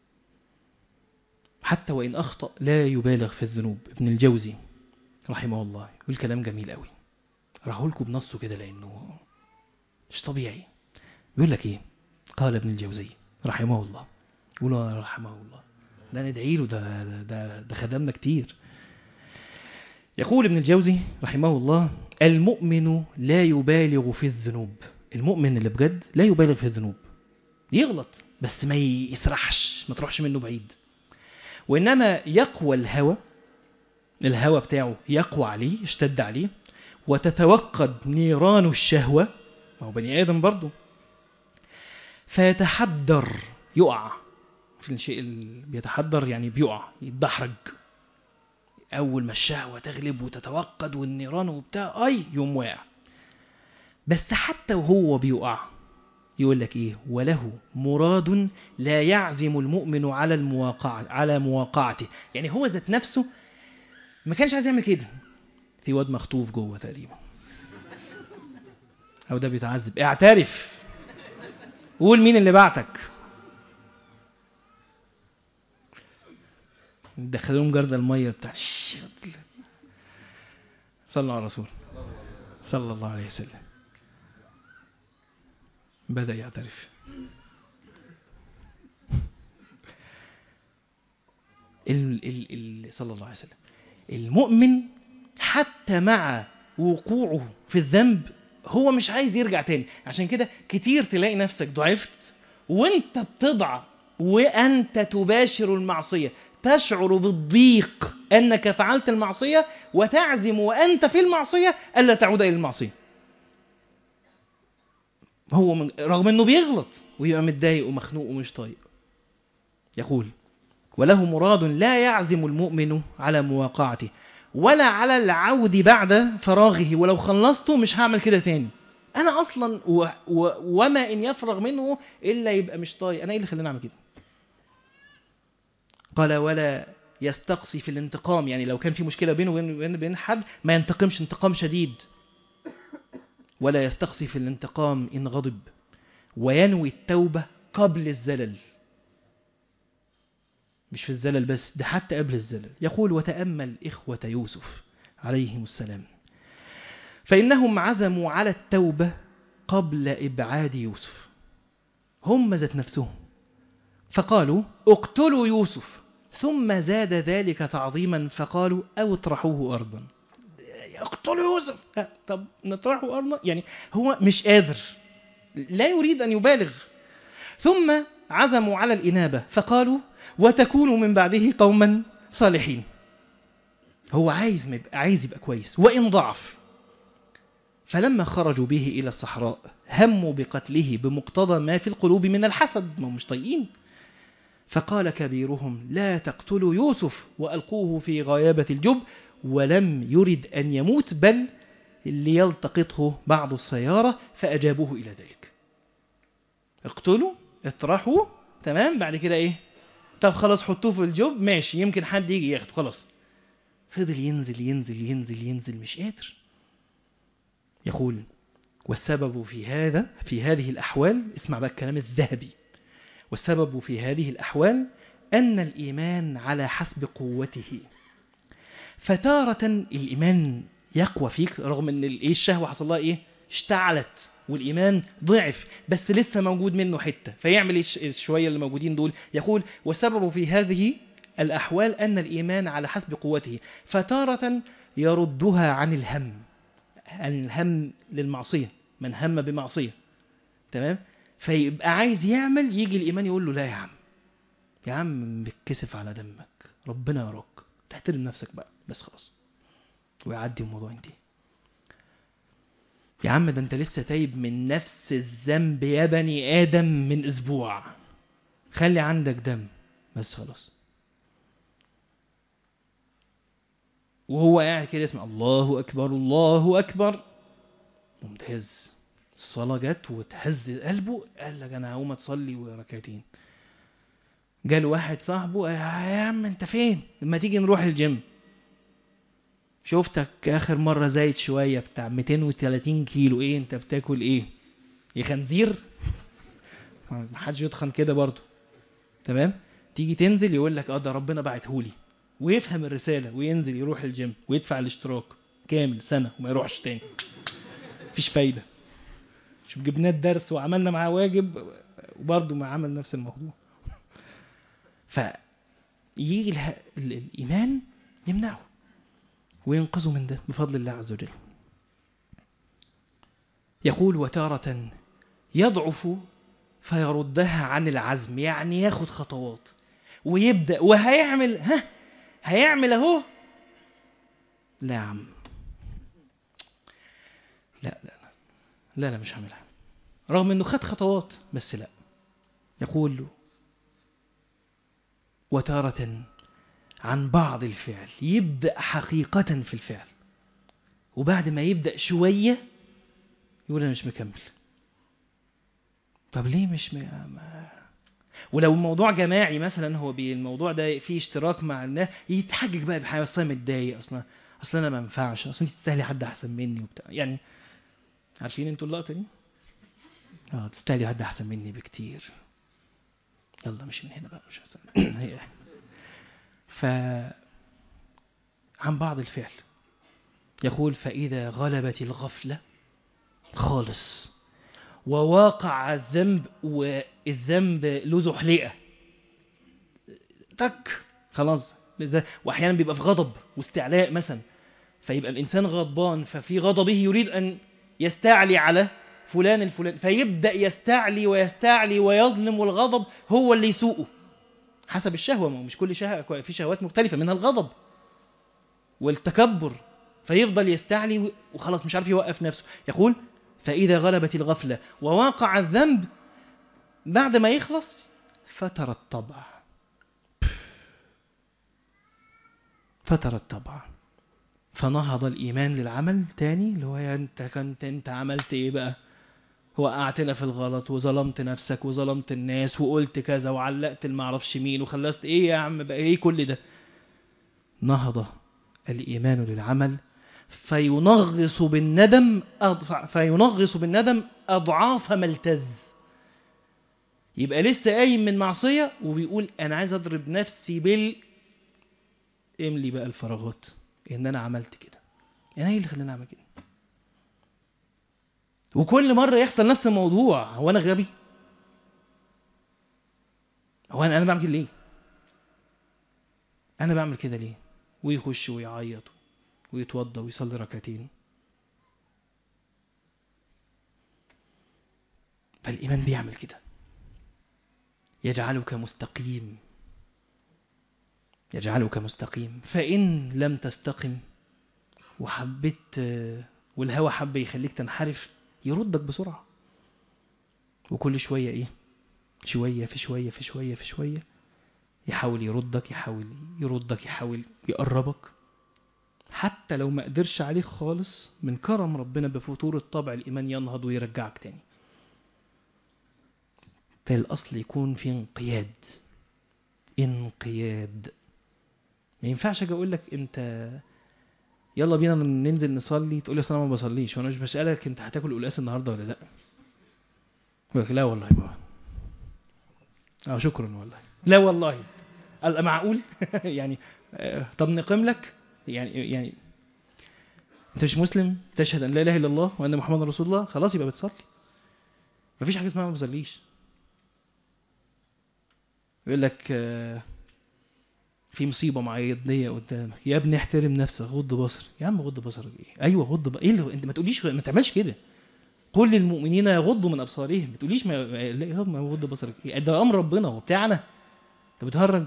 A: حتى وإن أخطأ لا يبالغ في الذنوب ابن الجوزي رحمه الله يقول كلام جميل قوي راهولكم بنصه كده لأنه مش طبيعي يقول لك إيه قال ابن الجوزي رحمه الله يقول رحمه الله ده ندعي له ده, ده, ده خدمنا كتير يقول ابن الجوزي رحمه الله المؤمن لا يبالغ في الذنوب المؤمن اللي بجد لا يبالغ في الذنوب يغلط بس ما يسرحش ما تروحش منه بعيد وإنما يقوى الهوى الهوى بتاعه يقوى عليه يشتد عليه وتتوقد نيران الشهوة ما هو بني آدم برضه فيتحدر يقع في الشيء اللي بيتحدر يعني بيقع يتدحرج أول ما الشهوة تغلب وتتوقد والنيران وبتاع أي يوم واقع بس حتى وهو بيقع يقول لك إيه وله مراد لا يعزم المؤمن على المواقعة على مواقعته يعني هو ذات نفسه ما كانش عايز يعمل كده في واد مخطوف جوه تقريبا أو ده بيتعذب اعترف قول مين اللي بعتك دخلهم جرد المية بتاع صلوا على الرسول صلى الله عليه وسلم بدأ يعترف ال ال ال صلى الله عليه وسلم المؤمن حتى مع وقوعه في الذنب هو مش عايز يرجع تاني عشان كده كتير تلاقي نفسك ضعفت وانت بتضعف وانت تباشر المعصية تشعر بالضيق انك فعلت المعصية وتعزم وانت في المعصية الا تعود الى المعصية هو من رغم انه بيغلط ويبقى متضايق ومخنوق ومش طايق يقول وله مراد لا يعزم المؤمن على مواقعته ولا على العود بعد فراغه ولو خلصته مش هعمل كده تاني انا اصلا و و وما ان يفرغ منه الا يبقى مش طايق انا ايه اللي خلاني اعمل كده قال ولا يستقصي في الانتقام يعني لو كان في مشكله بينه وبين بين حد ما ينتقمش انتقام شديد ولا يستقصي في الانتقام ان غضب وينوي التوبه قبل الزلل مش في الزلل بس ده حتى قبل الزلل يقول وتأمل إخوة يوسف عليهم السلام فإنهم عزموا على التوبة قبل إبعاد يوسف هم ذات نفسهم فقالوا اقتلوا يوسف ثم زاد ذلك تعظيما فقالوا أو اطرحوه أرضا اقتلوا يوسف طب نطرحه أرضا يعني هو مش قادر لا يريد أن يبالغ ثم عزموا على الإنابة فقالوا وتكونوا من بعده قوما صالحين هو عايز يبقى عايز يبقى كويس وإن ضعف فلما خرجوا به إلى الصحراء هموا بقتله بمقتضى ما في القلوب من الحسد ما مش طايقين فقال كبيرهم لا تقتلوا يوسف وألقوه في غيابة الجب ولم يرد أن يموت بل ليلتقطه بعض السيارة فأجابوه إلى ذلك اقتلوا اطرحوا تمام بعد كده ايه طب خلاص حطوه في الجوب ماشي يمكن حد يجي ياخده خلاص فضل ينزل ينزل ينزل ينزل مش قادر يقول والسبب في هذا في هذه الأحوال اسمع بقى الكلام الذهبي والسبب في هذه الأحوال أن الإيمان على حسب قوته فتارة الإيمان يقوى فيك رغم أن الإيه الشهوة حصل لها إيه اشتعلت والإيمان ضعف بس لسه موجود منه حتة فيعمل إيه الشوية اللي موجودين دول يقول والسبب في هذه الأحوال أن الإيمان على حسب قوته فتارة يردها عن الهم عن الهم للمعصية من هم بمعصية تمام فيبقى عايز يعمل يجي الإيمان يقول له لا يا عم يا عم بتكسف على دمك ربنا يراك تحترم نفسك بقى بس خلاص ويعدي الموضوع انتهي يا عم ده انت لسه تايب من نفس الذنب يا بني آدم من أسبوع خلي عندك دم بس خلاص وهو قاعد كده يسمع الله أكبر الله أكبر ممتاز الصلاة جت وتهز قلبه قال لك أنا هقوم أتصلي وركعتين جال واحد صاحبه يا عم أنت فين لما تيجي نروح الجيم شفتك آخر مرة زايد شوية بتاع 230 كيلو إيه أنت بتاكل إيه يا خنزير محدش يتخن كده برضه تمام تيجي تنزل يقول لك اه ده ربنا بعتهولي ويفهم الرسالة وينزل يروح الجيم ويدفع الاشتراك كامل سنة وما يروحش تاني مفيش فايدة شوف جبناه الدرس وعملنا معاه واجب وبرضه ما عمل نفس الموضوع فيجي اله... الإيمان يمنعه وينقذه من ده بفضل الله عز وجل يقول وتارة يضعف فيردها عن العزم يعني ياخد خطوات ويبدأ وهيعمل ها هيعمل اهو لا يا عم لا لا لا لا, لا مش هعملها رغم انه خد خطوات بس لا يقول وتارة عن بعض الفعل يبدأ حقيقة في الفعل وبعد ما يبدأ شوية يقول أنا مش مكمل طب ليه مش م... ما... ولو الموضوع جماعي مثلا هو بالموضوع ده فيه اشتراك مع الناس يتحجج بقى بحاجه اصل انا متضايق اصلا اصل انا ما ينفعش اصل انت تستاهلي حد احسن مني وبتاع يعني عارفين انتوا اللقطه دي؟ اه تستاهلي حد احسن مني بكتير يلا مش من هنا بقى مش احسن هي ف عن بعض الفعل يقول فإذا غلبت الغفلة خالص وواقع الذنب والذنب له زحلقة تك خلاص زي- واحيانا بيبقى في غضب واستعلاء مثلا فيبقى الانسان غضبان ففي غضبه يريد ان يستعلي على فلان الفلان فيبدا يستعلي ويستعلي ويظلم والغضب هو اللي يسوقه حسب الشهوه ما هو مش كل شهوه في شهوات مختلفه منها الغضب والتكبر فيفضل يستعلي وخلاص مش عارف يوقف نفسه يقول فاذا غلبت الغفله وواقع الذنب بعد ما يخلص فتر الطبع فتر الطبع فنهض الإيمان للعمل تاني اللي هو يا أنت كنت أنت عملت إيه بقى وقعتنا في الغلط وظلمت نفسك وظلمت الناس وقلت كذا وعلقت المعرفش مين وخلصت إيه يا عم بقى إيه كل ده نهض الإيمان للعمل فينغص بالندم أضع فينغص بالندم أضعاف ما التذ يبقى لسه قايم من معصية وبيقول أنا عايز أضرب نفسي بال املي بقى الفراغات ان انا عملت كده يعني ايه اللي خلاني اعمل كده وكل مره يحصل نفس الموضوع هو انا غبي هو انا انا بعمل كده ليه انا بعمل كده ليه ويخش ويعيط ويتوضى ويصلي ركعتين فالايمان بيعمل كده يجعلك مستقيم يجعلك مستقيم فإن لم تستقم وحبيت والهوى حب يخليك تنحرف يردك بسرعة وكل شوية إيه شوية في شوية في شوية في شوية يحاول يردك يحاول يردك يحاول يقربك حتى لو ما قدرش عليك خالص من كرم ربنا بفتور الطبع الإيمان ينهض ويرجعك تاني فالأصل يكون في انقياد انقياد ما ينفعش اجي اقول لك انت يلا بينا ننزل نصلي تقول لي اصل انا ما بصليش وانا مش بسالك انت هتاكل قلقاس النهارده ولا لا اقول لك لا والله بقى اه شكرا والله لا والله قال معقول يعني آه، طب نقيم لك يعني يعني انت مش مسلم تشهد ان لا اله الا الله وان محمد رسول الله خلاص يبقى بتصلي مفيش حاجه اسمها ما بصليش يقول لك آه، في مصيبه معيديه قدامك يا ابني احترم نفسك غض بصرك يا عم غض بصرك ايه ايوه غض ب... ايه اللي انت ما تقوليش ما تعملش كده قل للمؤمنين يغضوا من ابصارهم ما تقوليش ما لا يا ما غض بصرك ايه ده امر ربنا هو بتاعنا انت بتهرج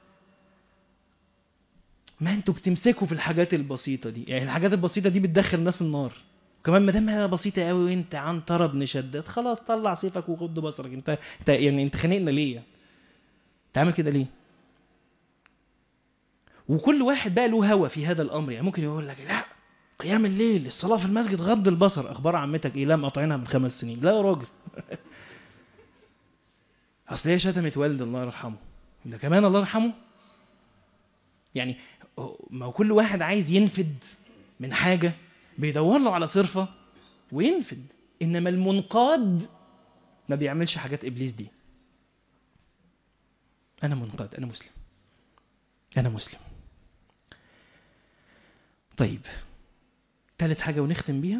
A: ما انتوا بتمسكوا في الحاجات البسيطه دي يعني الحاجات البسيطه دي بتدخل الناس النار كمان ما دام هي بسيطه قوي وانت عنتره بن شداد خلاص طلع سيفك وغض بصرك انت انت يعني انت خانقنا ليه تعمل كده ليه وكل واحد بقى له هوى في هذا الامر يعني ممكن يقول لك لا قيام الليل الصلاه في المسجد غض البصر اخبار عمتك ايه لم قاطعينها من خمس سنين لا يا راجل اصل هي شتمت والد الله يرحمه ده كمان الله يرحمه يعني ما هو كل واحد عايز ينفد من حاجه بيدور له على صرفه وينفد انما المنقاد ما بيعملش حاجات ابليس دي انا منقاد انا مسلم انا مسلم طيب تالت حاجة ونختم بيها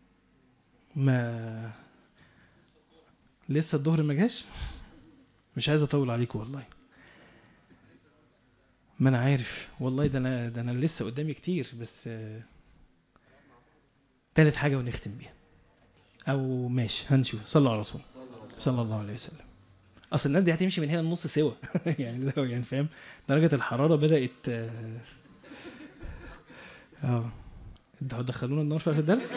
A: ما لسه الظهر ما جاش مش عايز اطول عليكم والله ما انا عارف والله ده انا ده انا لسه قدامي كتير بس آه، تالت حاجة ونختم بيها او ماشي هنشوف صلوا على الرسول صلى الله عليه وسلم اصل الناس دي هتمشي من هنا النص سوا يعني لو يعني فاهم درجة الحرارة بدأت اه اه انتوا هتدخلونا النار في الدرس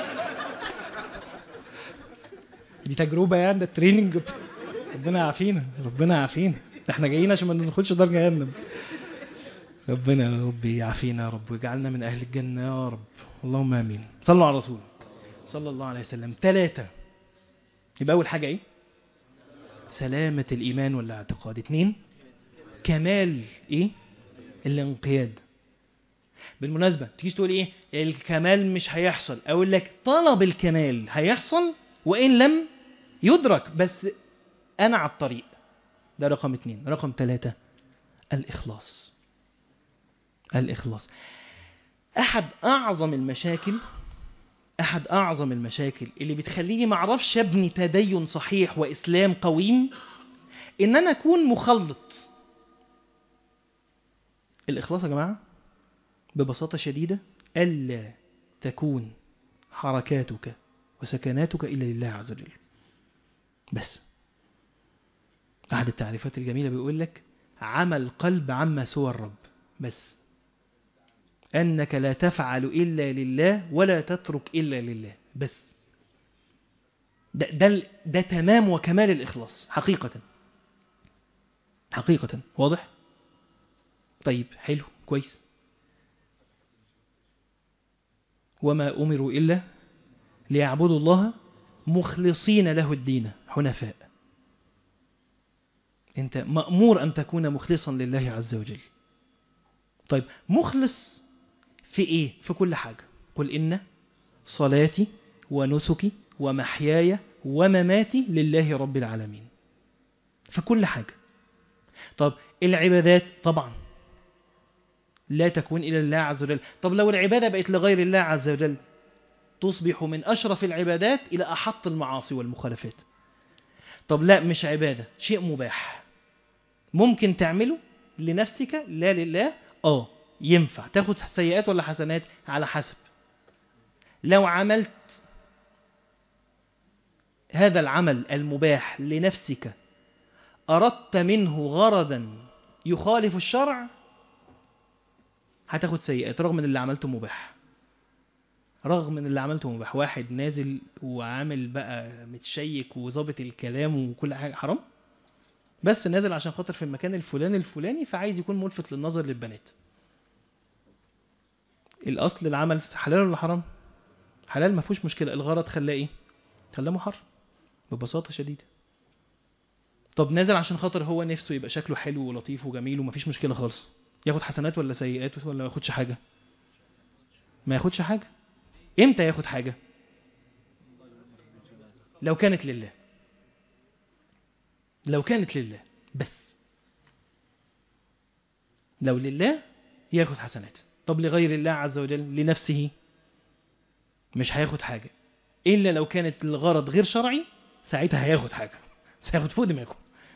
A: دي تجربة يعني ده تريننج ربنا يعافينا ربنا يعافينا ده احنا جايين عشان ما ندخلش دار جهنم ربنا يا رب يعافينا يا رب ويجعلنا من اهل الجنة يا رب اللهم امين صلوا على الرسول صلى الله عليه وسلم ثلاثة يبقى اول حاجة ايه سلامة الإيمان والاعتقاد اتنين كمال إيه الانقياد بالمناسبة تيجي تقول إيه الكمال مش هيحصل أقول لك طلب الكمال هيحصل وإن لم يدرك بس أنا على الطريق ده رقم اتنين رقم ثلاثة الإخلاص الإخلاص أحد أعظم المشاكل أحد أعظم المشاكل اللي بتخليني معرفش أبني تدين صحيح وإسلام قويم إن أنا أكون مخلط الإخلاص يا جماعة ببساطة شديدة ألا تكون حركاتك وسكناتك إلا لله عز وجل بس أحد التعريفات الجميلة بيقول لك عمل قلب عما سوى الرب بس أنك لا تفعل إلا لله ولا تترك إلا لله بس ده, ده, ده تمام وكمال الإخلاص حقيقة حقيقة واضح؟ طيب حلو كويس وما أمروا إلا ليعبدوا الله مخلصين له الدين حنفاء أنت مأمور أن تكون مخلصا لله عز وجل طيب مخلص في إيه؟ في كل حاجة قل إن صلاتي ونسكي ومحياي ومماتي لله رب العالمين في كل حاجة طب العبادات طبعا لا تكون إلى الله عز وجل طب لو العبادة بقت لغير الله عز وجل تصبح من أشرف العبادات إلى أحط المعاصي والمخالفات طب لا مش عبادة شيء مباح ممكن تعمله لنفسك لا لله آه ينفع تاخد سيئات ولا حسنات على حسب لو عملت هذا العمل المباح لنفسك أردت منه غرضا يخالف الشرع هتاخد سيئات رغم ان اللي عملته مباح رغم ان اللي عملته مباح واحد نازل وعامل بقى متشيك وظابط الكلام وكل حاجه حرام بس نازل عشان خاطر في المكان الفلاني الفلاني فعايز يكون ملفت للنظر للبنات الاصل العمل حلال ولا حرام حلال ما فيهوش مشكله الغرض خلاه ايه خلاه محرم ببساطه شديده طب نازل عشان خاطر هو نفسه يبقى شكله حلو ولطيف وجميل ومفيش مشكله خالص ياخد حسنات ولا سيئات ولا ما ياخدش حاجه ما ياخدش حاجه امتى ياخد حاجه لو كانت لله لو كانت لله بس لو لله ياخد حسنات طب لغير الله عز وجل لنفسه مش هياخد حاجة إلا لو كانت الغرض غير شرعي ساعتها هياخد حاجة بس هياخد فوق دماغه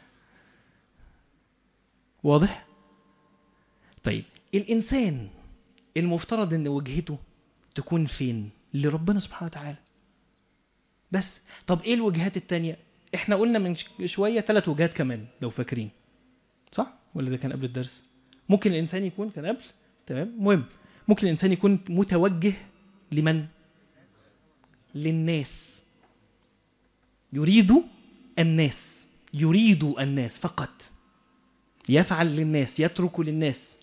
A: واضح؟ طيب الإنسان المفترض أن وجهته تكون فين؟ لربنا سبحانه وتعالى بس طب إيه الوجهات التانية؟ إحنا قلنا من شوية ثلاث وجهات كمان لو فاكرين صح؟ ولا ده كان قبل الدرس؟ ممكن الإنسان يكون كان قبل تمام مهم ممكن الإنسان يكون متوجه لمن؟ للناس يريد الناس يريد الناس فقط يفعل للناس يترك للناس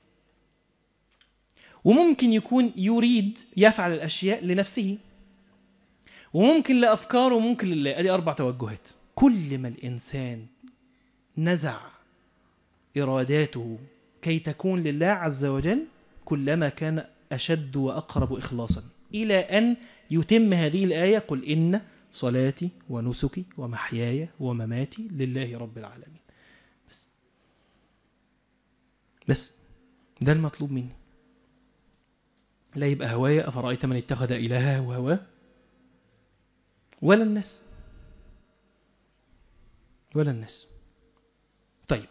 A: وممكن يكون يريد يفعل الأشياء لنفسه وممكن لأفكار وممكن لله أدي أربع توجهات كل ما الإنسان نزع إراداته كي تكون لله عز وجل كلما كان أشد وأقرب إخلاصا إلى أن يتم هذه الآية قل إن صلاتي ونسكي ومحياي ومماتي لله رب العالمين بس بس ده المطلوب مني لا يبقى هوايا أفرأيت من اتخذ إلهه وهواه ولا الناس ولا الناس طيب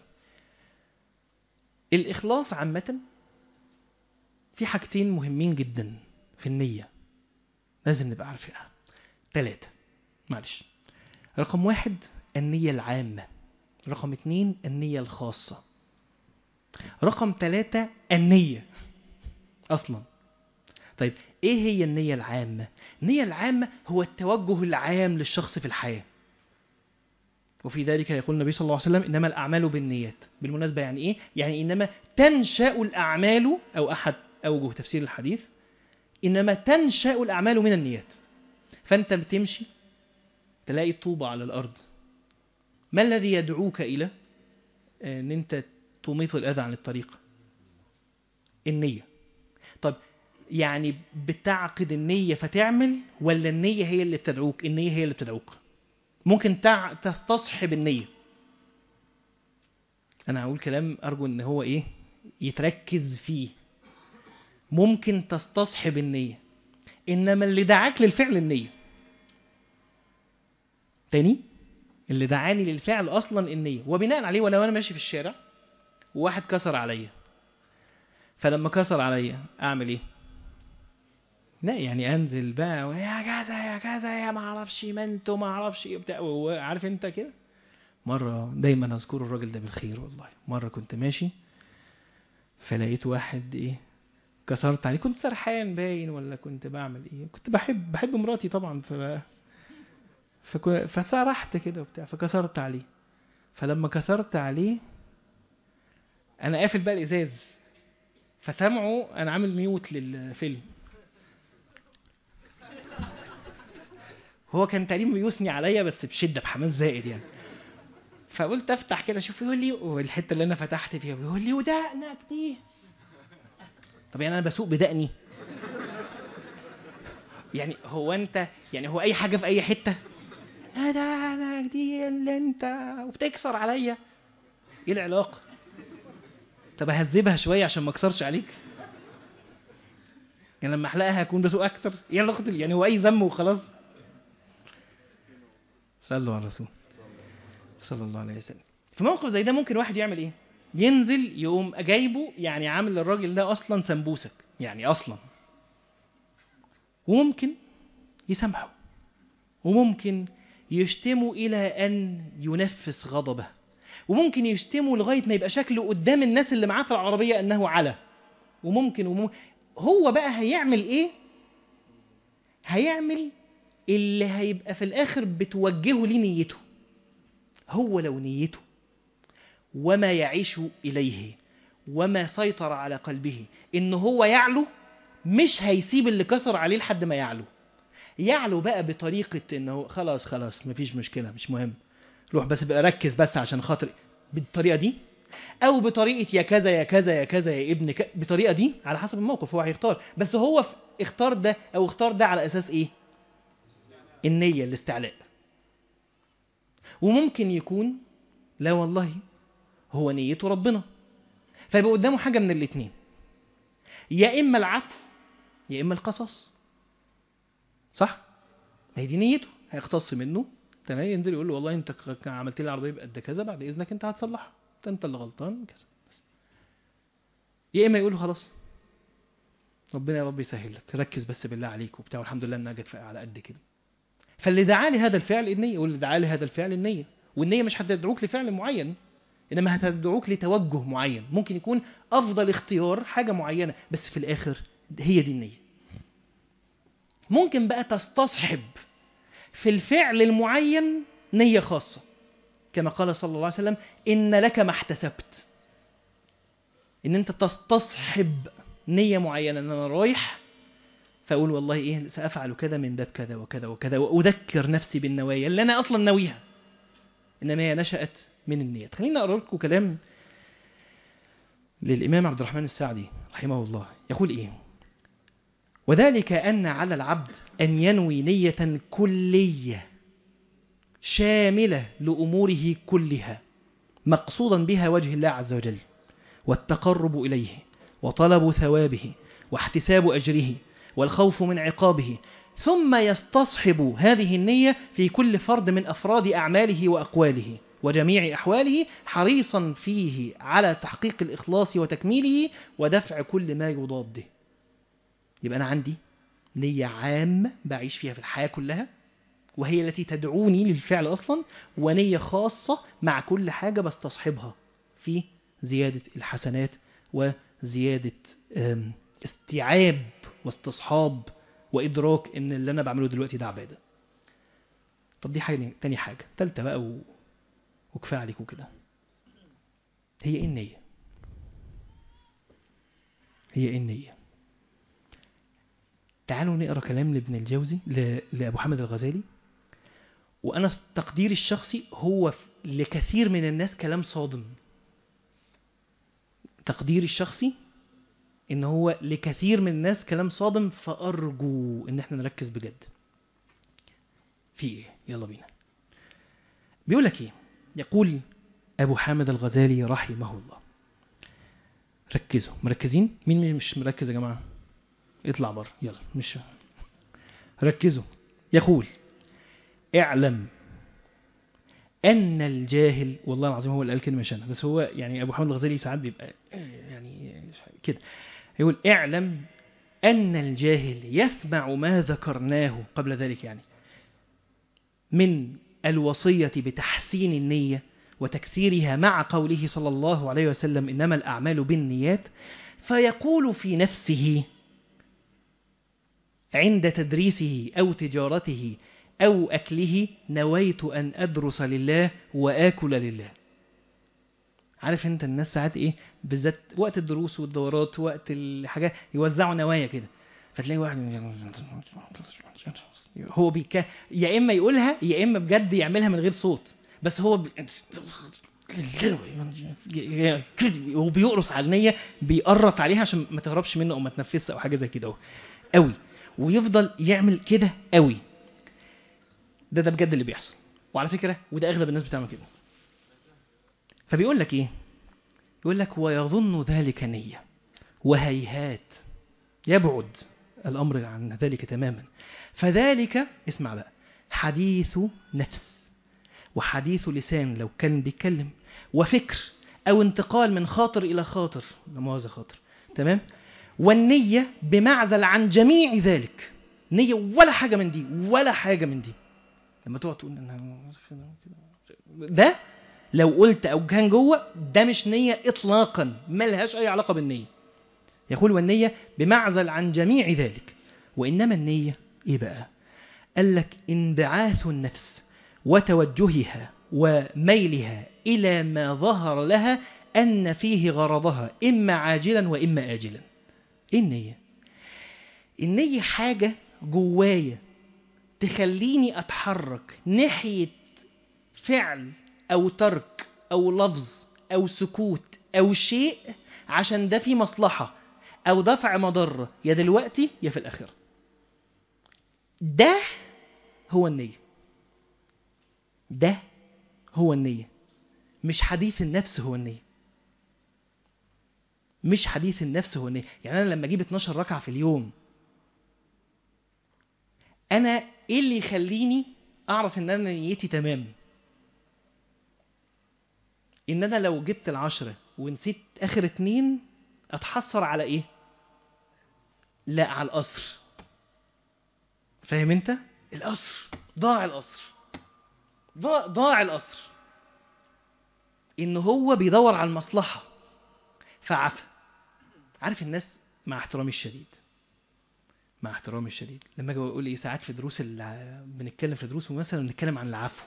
A: الإخلاص عامة في حاجتين مهمين جدا في النية لازم نبقى عارفينها ثلاثة معلش رقم واحد النية العامة رقم اتنين النية الخاصة رقم ثلاثة النية أصلا طيب إيه هي النية العامة؟ النية العامة هو التوجه العام للشخص في الحياة وفي ذلك يقول النبي صلى الله عليه وسلم إنما الأعمال بالنيات بالمناسبة يعني إيه؟ يعني إنما تنشأ الأعمال أو أحد أوجه تفسير الحديث إنما تنشأ الأعمال من النيات فأنت بتمشي تلاقي طوبة على الأرض ما الذي يدعوك إلى أن أنت تميط الأذى عن الطريق النية طب يعني بتعقد النية فتعمل ولا النية هي اللي بتدعوك النية هي اللي بتدعوك ممكن تع... تستصحب النية أنا هقول كلام أرجو إن هو إيه يتركز فيه ممكن تستصحب النية انما اللي دعاك للفعل النيه تاني اللي دعاني للفعل اصلا النيه وبناء عليه ولو انا ماشي في الشارع وواحد كسر عليا فلما كسر عليا اعمل ايه لا يعني انزل بقى ويا كذا يا كذا يا ما اعرفش ما انتوا ما اعرفش ايه بتاع عارف انت كده مره دايما اذكر الراجل ده بالخير والله مره كنت ماشي فلقيت واحد ايه كسرت عليه كنت سرحان باين ولا كنت بعمل ايه كنت بحب بحب مراتي طبعا ف فكو... فسرحت كده وبتاع فكسرت عليه فلما كسرت عليه انا قافل بقى الازاز فسمعوا انا عامل ميوت للفيلم هو كان تقريبا بيثني عليا بس بشده بحماس زائد يعني فقلت افتح كده اشوف يقول لي والحته اللي انا فتحت فيها بيقول لي ودقنك دي طب يعني انا بسوق بدقني يعني هو انت يعني هو اي حاجه في اي حته لا دقنك دي اللي انت وبتكسر عليا ايه العلاقه طب اهذبها شويه عشان ما اكسرش عليك يعني لما احلقها هكون بسوق اكتر ايه العلاقه يعني هو اي ذم وخلاص صلوا على الرسول صلى الله عليه وسلم في موقف زي ده ممكن واحد يعمل ايه ينزل يقوم جايبه يعني عامل للراجل ده اصلا سمبوسك يعني اصلا وممكن يسامحه وممكن يشتمه الى ان ينفس غضبه وممكن يشتمه لغايه ما يبقى شكله قدام الناس اللي معاه في العربيه انه على وممكن وممكن هو بقى هيعمل ايه هيعمل اللي هيبقى في الاخر بتوجهه ليه نيته هو لو نيته وما يعيش اليه وما سيطر على قلبه ان هو يعلو مش هيسيب اللي كسر عليه لحد ما يعلو يعلو بقى بطريقه انه خلاص خلاص مفيش مشكله مش مهم روح بس بقى ركز بس عشان خاطر بالطريقه دي او بطريقه يا كذا يا كذا يا كذا يا ابن ك... بطريقه دي على حسب الموقف هو هيختار بس هو في اختار ده او اختار ده على اساس ايه النيه الاستعلاء وممكن يكون لا والله هو نيته ربنا فيبقى قدامه حاجه من الاثنين يا اما العفو يا اما القصص صح ما هي دي نيته هيقتص منه تمام ينزل يقول له والله انت عملت لي العربيه بقد كذا بعد اذنك انت هتصلحها انت انت اللي غلطان كذا يا اما يقول له خلاص ربنا يا رب يسهل لك ركز بس بالله عليك وبتاع والحمد لله انها جت على قد كده فاللي دعا لي هذا الفعل النيه واللي دعا لي هذا الفعل النيه والنيه مش هتدعوك لفعل معين انما هتدعوك لتوجه معين ممكن يكون افضل اختيار حاجه معينه بس في الاخر هي دي النيه ممكن بقى تستصحب في الفعل المعين نيه خاصه كما قال صلى الله عليه وسلم ان لك ما احتسبت ان انت تستصحب نيه معينه ان انا رايح فاقول والله ايه سافعل كذا من باب كذا وكذا وكذا واذكر نفسي بالنوايا اللي انا اصلا ناويها انما هي نشات من النيات خلينا اقرا لكم كلام للامام عبد الرحمن السعدي رحمه الله يقول ايه وذلك ان على العبد ان ينوي نيه كليه شامله لاموره كلها مقصودا بها وجه الله عز وجل والتقرب اليه وطلب ثوابه واحتساب اجره والخوف من عقابه ثم يستصحب هذه النية في كل فرد من أفراد أعماله وأقواله وجميع أحواله حريصا فيه على تحقيق الإخلاص وتكميله ودفع كل ما يضاده يبقى أنا عندي نية عامة بعيش فيها في الحياة كلها وهي التي تدعوني للفعل أصلا ونية خاصة مع كل حاجة بستصحبها في زيادة الحسنات وزيادة استيعاب واستصحاب وادراك ان اللي انا بعمله دلوقتي ده عباده طب دي حاجه تاني حاجه تالتة بقى و... وكفايه عليكم كده هي ايه النيه هي ايه النيه تعالوا نقرا كلام لابن الجوزي ل... لابو حامد الغزالي وانا تقديري الشخصي هو لكثير من الناس كلام صادم تقديري الشخصي ان هو لكثير من الناس كلام صادم فارجو ان احنا نركز بجد في ايه يلا بينا بيقول لك ايه يقول ابو حامد الغزالي رحمه الله ركزوا مركزين مين مش مركز يا جماعه اطلع بره يلا مش ركزوا يقول اعلم أن الجاهل والله العظيم هو اللي قال كلمة مش أنا بس هو يعني أبو حامد الغزالي ساعات بيبقى يعني كده يقول اعلم أن الجاهل يسمع ما ذكرناه قبل ذلك يعني من الوصية بتحسين النية وتكثيرها مع قوله صلى الله عليه وسلم إنما الأعمال بالنيات فيقول في نفسه عند تدريسه أو تجارته أو أكله نويت أن أدرس لله وآكل لله عارف انت الناس ساعات ايه بالذات وقت الدروس والدورات وقت الحاجات يوزعوا نوايا كده فتلاقي واحد هو بيكا يا اما يقولها يا اما بجد يعملها من غير صوت بس هو بي... هو بيقرص على النية بيقرط عليها عشان ما تهربش منه او ما تنفسش او حاجه زي كده اهو قوي ويفضل يعمل كده قوي ده ده بجد اللي بيحصل وعلى فكره وده اغلب الناس بتعمل كده فبيقول لك ايه يقول لك ويظن ذلك نية وهيهات يبعد الأمر عن ذلك تماما فذلك اسمع بقى حديث نفس وحديث لسان لو كان بيتكلم وفكر أو انتقال من خاطر إلى خاطر لا مؤاخذة خاطر تمام والنية بمعزل عن جميع ذلك نية ولا حاجة من دي ولا حاجة من دي لما تقعد تقول ده لو قلت او كان جوه ده مش نيه اطلاقا ملهاش اي علاقه بالنيه يقول والنيه بمعزل عن جميع ذلك وانما النيه ايه بقى قال لك انبعاث النفس وتوجهها وميلها الى ما ظهر لها ان فيه غرضها اما عاجلا واما اجلا ايه النيه النيه حاجه جوايا تخليني اتحرك ناحيه فعل أو ترك أو لفظ أو سكوت أو شيء عشان ده في مصلحة أو دفع مضرة يا دلوقتي يا في الآخرة ده هو النية ده هو النية مش حديث النفس هو النية مش حديث النفس هو النية يعني أنا لما أجيب 12 ركعة في اليوم أنا إيه اللي يخليني أعرف إن أنا نيتي تمام ان انا لو جبت العشرة ونسيت اخر اتنين اتحسر على ايه لا على القصر فاهم انت القصر ضاع القصر ضاع, ضاع القصر ان هو بيدور على المصلحة فعفى عارف الناس مع احترامي الشديد مع احترامي الشديد لما اجي اقول ايه ساعات في دروس بنتكلم في دروس مثلا بنتكلم عن العفو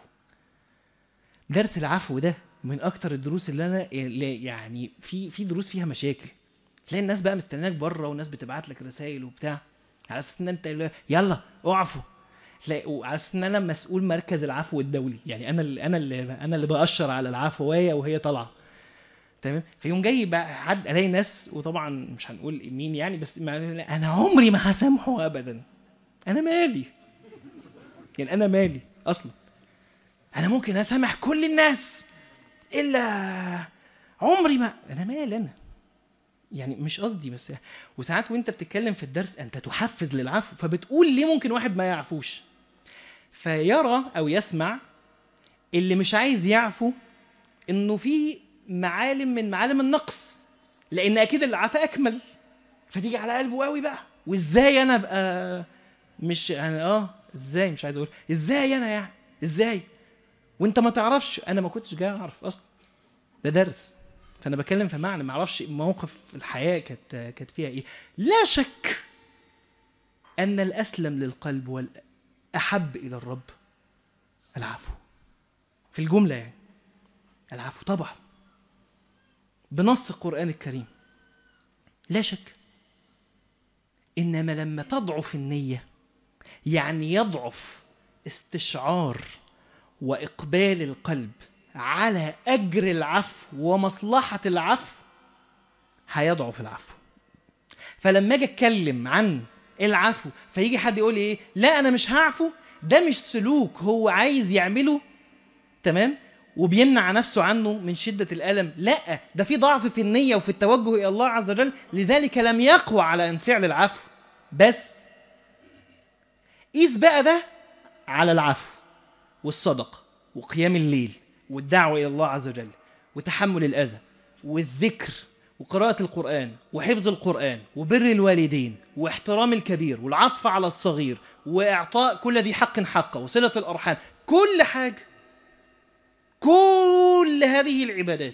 A: درس العفو ده من اكتر الدروس اللي انا يعني في في دروس فيها مشاكل تلاقي الناس بقى مستناك بره والناس بتبعت لك رسائل وبتاع على اساس ان انت يلا اعفو تلاقي على اساس ان انا مسؤول مركز العفو الدولي يعني انا اللي انا اللي انا اللي باشر على العفو وهي وهي طالعه تمام فيوم جاي بقى حد الاقي ناس وطبعا مش هنقول مين يعني بس انا عمري ما هسامحه ابدا انا مالي يعني انا مالي اصلا انا ممكن اسامح كل الناس الا عمري ما انا مالي انا يعني مش قصدي بس وساعات وانت بتتكلم في الدرس انت تحفز للعفو فبتقول ليه ممكن واحد ما يعفوش فيرى او يسمع اللي مش عايز يعفو انه في معالم من معالم النقص لان اكيد اللي عفا اكمل فتيجي على قلبه قوي بقى وازاي انا ابقى مش يعني اه ازاي مش عايز اقول ازاي انا يعني ازاي وانت ما تعرفش انا ما كنتش جاي اعرف اصلا ده درس فانا بتكلم في معنى ما اعرفش موقف الحياه كانت كانت فيها ايه لا شك ان الاسلم للقلب والاحب الى الرب العفو في الجمله يعني العفو طبعا بنص القران الكريم لا شك انما لما تضعف النيه يعني يضعف استشعار واقبال القلب على اجر العفو ومصلحه العفو هيضعف العفو فلما اجي اتكلم عن العفو فيجي حد يقول لي ايه لا انا مش هعفو ده مش سلوك هو عايز يعمله تمام وبيمنع نفسه عنه من شدة الألم لا ده في ضعف في النية وفي التوجه إلى الله عز وجل لذلك لم يقوى على أن فعل العفو بس قيس بقى ده على العفو والصدقة وقيام الليل والدعوة إلى الله عز وجل وتحمل الأذى والذكر وقراءة القرآن وحفظ القرآن وبر الوالدين واحترام الكبير والعطف على الصغير وإعطاء كل ذي حق حقه وصلة الأرحام كل حاجة كل هذه العبادات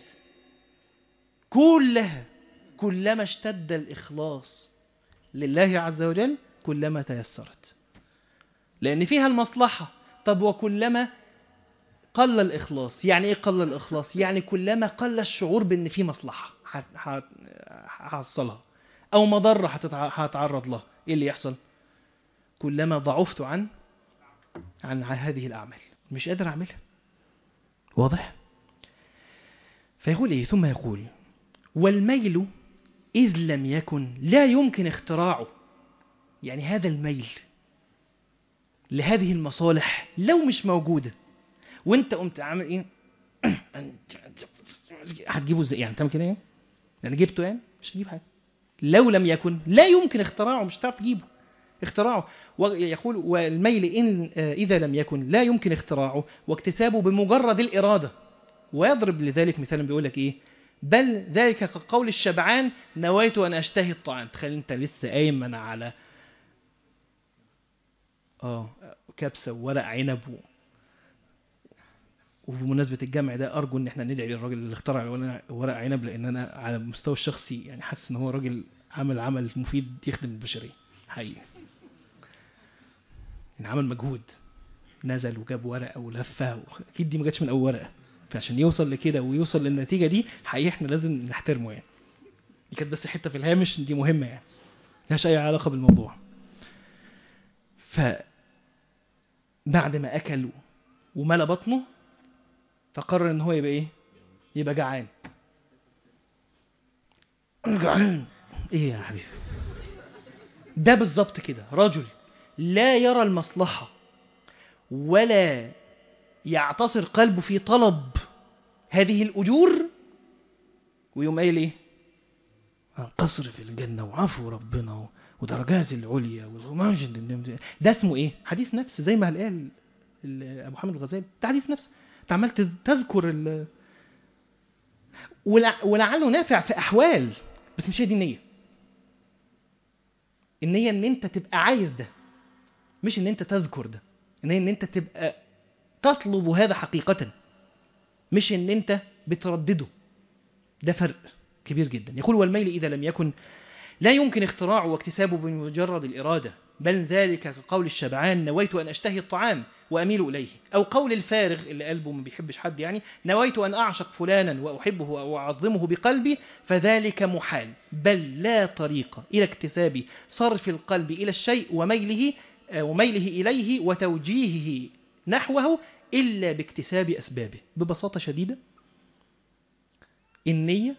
A: كلها كلما اشتد الإخلاص لله عز وجل كلما تيسرت لأن فيها المصلحة طب وكلما قل الإخلاص يعني إيه قل الإخلاص يعني كلما قل الشعور بأن في مصلحة هحصلها أو مضرة هتعرض لها إيه اللي يحصل كلما ضعفت عن عن هذه الأعمال مش قادر أعملها واضح فيقول إيه ثم يقول والميل إذ لم يكن لا يمكن اختراعه يعني هذا الميل لهذه المصالح لو مش موجودة وانت قمت عامل ايه هتجيبه ازاي يعني تعمل كده ايه يعني جبته يعني مش هتجيب حاجه لو لم يكن لا يمكن اختراعه مش هتعرف تجيبه اختراعه ويقول والميل إن إذا لم يكن لا يمكن اختراعه واكتسابه بمجرد الإرادة ويضرب لذلك مثلا بيقول لك إيه بل ذلك كقول الشبعان نويت أن أشتهي الطعام تخيل أنت لسه قايم من على آه كبسة وورق عنب و... وبمناسبة الجمع ده أرجو إن إحنا ندعي للراجل اللي اخترع ورق عنب لأن أنا على المستوى الشخصي يعني حاسس إن هو راجل عمل عمل مفيد يخدم البشرية حقيقي يعني عمل مجهود نزل وجاب ورقة ولفها أكيد دي ما جاتش من أول ورقة فعشان يوصل لكده ويوصل للنتيجة دي حقيقي إحنا لازم نحترمه يعني دي كانت بس حتة في الهامش دي مهمة يعني ملهاش أي علاقة بالموضوع ف بعد ما أكل وملى بطنه فقرر ان هو يبقى ايه يبقى جعان جعان ايه يا حبيبي ده بالظبط كده رجل لا يرى المصلحة ولا يعتصر قلبه في طلب هذه الأجور ويوم قايل ايه قصر في الجنة وعفو ربنا ودرجات العليا والغماج ده اسمه ايه حديث نفس زي ما قال ابو حامد الغزالي ده حديث نفس انت عمال تذكر ال ولعله نافع في احوال بس مش هي دي النيه النيه ان انت تبقى عايز ده مش ان انت تذكر ده النيه ان انت تبقى تطلب هذا حقيقه مش ان انت بتردده ده فرق كبير جدا يقول والميل اذا لم يكن لا يمكن اختراعه واكتسابه بمجرد الاراده بل ذلك كقول الشبعان نويت أن أشتهي الطعام وأميل إليه أو قول الفارغ اللي قلبه ما بيحبش حد يعني نويت أن أعشق فلانا وأحبه أو أعظمه بقلبي فذلك محال بل لا طريق إلى اكتساب صرف القلب إلى الشيء وميله وميله إليه وتوجيهه نحوه إلا باكتساب أسبابه ببساطة شديدة النية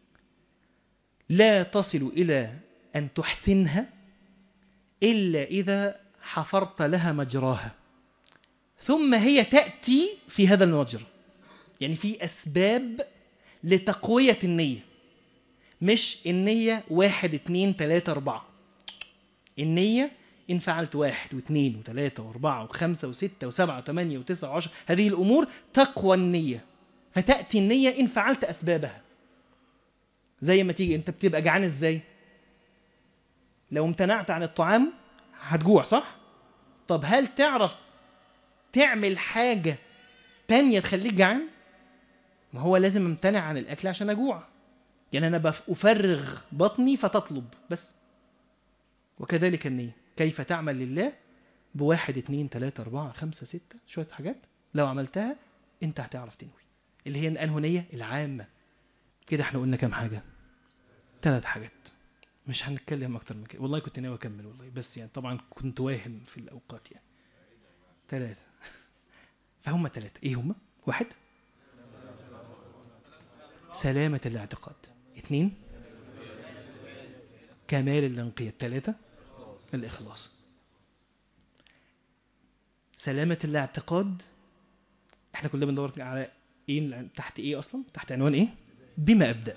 A: لا تصل إلى أن تحسنها إلا إذا حفرت لها مجراها ثم هي تأتي في هذا المجرى يعني في أسباب لتقوية النية مش النية واحد اتنين تلاتة أربعة النية إن فعلت واحد واثنين وثلاثة وأربعة وخمسة وستة وسبعة وثمانية وتسعة وعشرة هذه الأمور تقوى النية فتأتي النية إن فعلت أسبابها زي ما تيجي أنت بتبقى جعان إزاي لو امتنعت عن الطعام هتجوع صح؟ طب هل تعرف تعمل حاجة تانية تخليك جعان؟ ما هو لازم امتنع عن الأكل عشان أجوع يعني أنا أفرغ بطني فتطلب بس وكذلك النية كيف تعمل لله بواحد اتنين تلاتة أربعة خمسة ستة شوية حاجات لو عملتها أنت هتعرف تنوي اللي هي الأنهنية العامة كده احنا قلنا كام حاجة ثلاث حاجات مش هنتكلم اكتر من كده والله كنت ناوي اكمل والله بس يعني طبعا كنت واهن في الاوقات يعني ثلاثة فهم ثلاثة ايه هم واحد سلامة الاعتقاد اثنين كمال الانقياد ثلاثة الإخلاص سلامة الاعتقاد احنا كلنا بندور على ايه تحت ايه اصلا تحت عنوان ايه بما ابدأ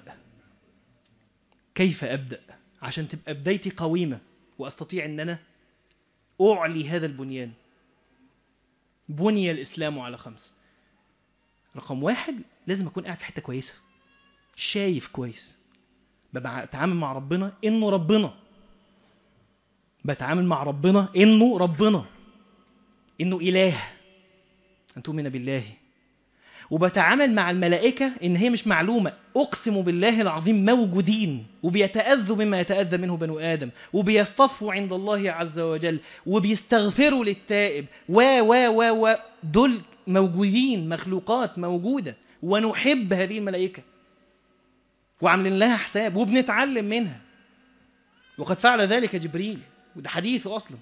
A: كيف ابدأ عشان تبقى بدايتي قويمة واستطيع ان انا أعلي هذا البنيان بني الإسلام على خمس رقم واحد لازم أكون قاعد في حتة كويسة شايف كويس ببقى بتعامل مع ربنا إنه ربنا بتعامل مع ربنا إنه ربنا إنه إله أن تؤمن بالله وبتعامل مع الملائكة إن هي مش معلومة أقسم بالله العظيم موجودين وبيتأذوا مما يتأذى منه بنو آدم وبيصطفوا عند الله عز وجل وبيستغفروا للتائب و و و و دول موجودين مخلوقات موجودة ونحب هذه الملائكة وعاملين لها حساب وبنتعلم منها وقد فعل ذلك جبريل وده حديثه أصلا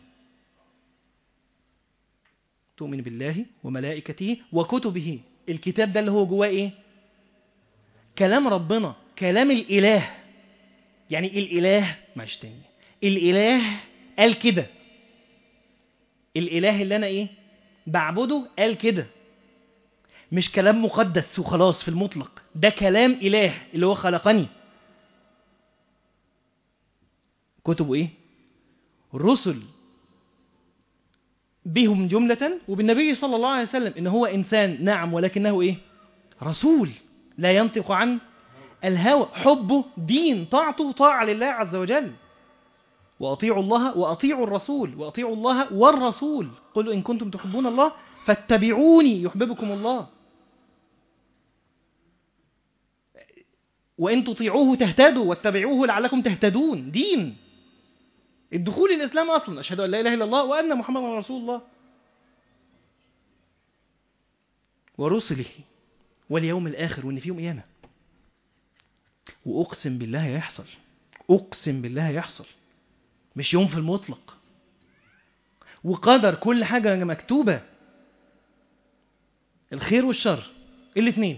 A: تؤمن بالله وملائكته وكتبه الكتاب ده اللي هو جواه ايه كلام ربنا كلام الاله يعني الاله معلش تاني الاله قال كده الاله اللي انا ايه بعبده قال كده مش كلام مقدس وخلاص في المطلق ده كلام اله اللي هو خلقني كتبه ايه الرسل بهم جملة وبالنبي صلى الله عليه وسلم إن هو إنسان نعم ولكنه إيه رسول لا ينطق عن الهوى حبه دين طاعته طاعة لله عز وجل وأطيعوا الله وأطيعوا الرسول وأطيعوا الله والرسول قل إن كنتم تحبون الله فاتبعوني يحببكم الله وإن تطيعوه تهتدوا واتبعوه لعلكم تهتدون دين الدخول الإسلام أصلا أشهد أن لا إله إلا الله وأن محمدا رسول الله ورسله واليوم الآخر وإن فيهم قيامة وأقسم بالله يحصل أقسم بالله يحصل مش يوم في المطلق وقدر كل حاجة مكتوبة الخير والشر الاثنين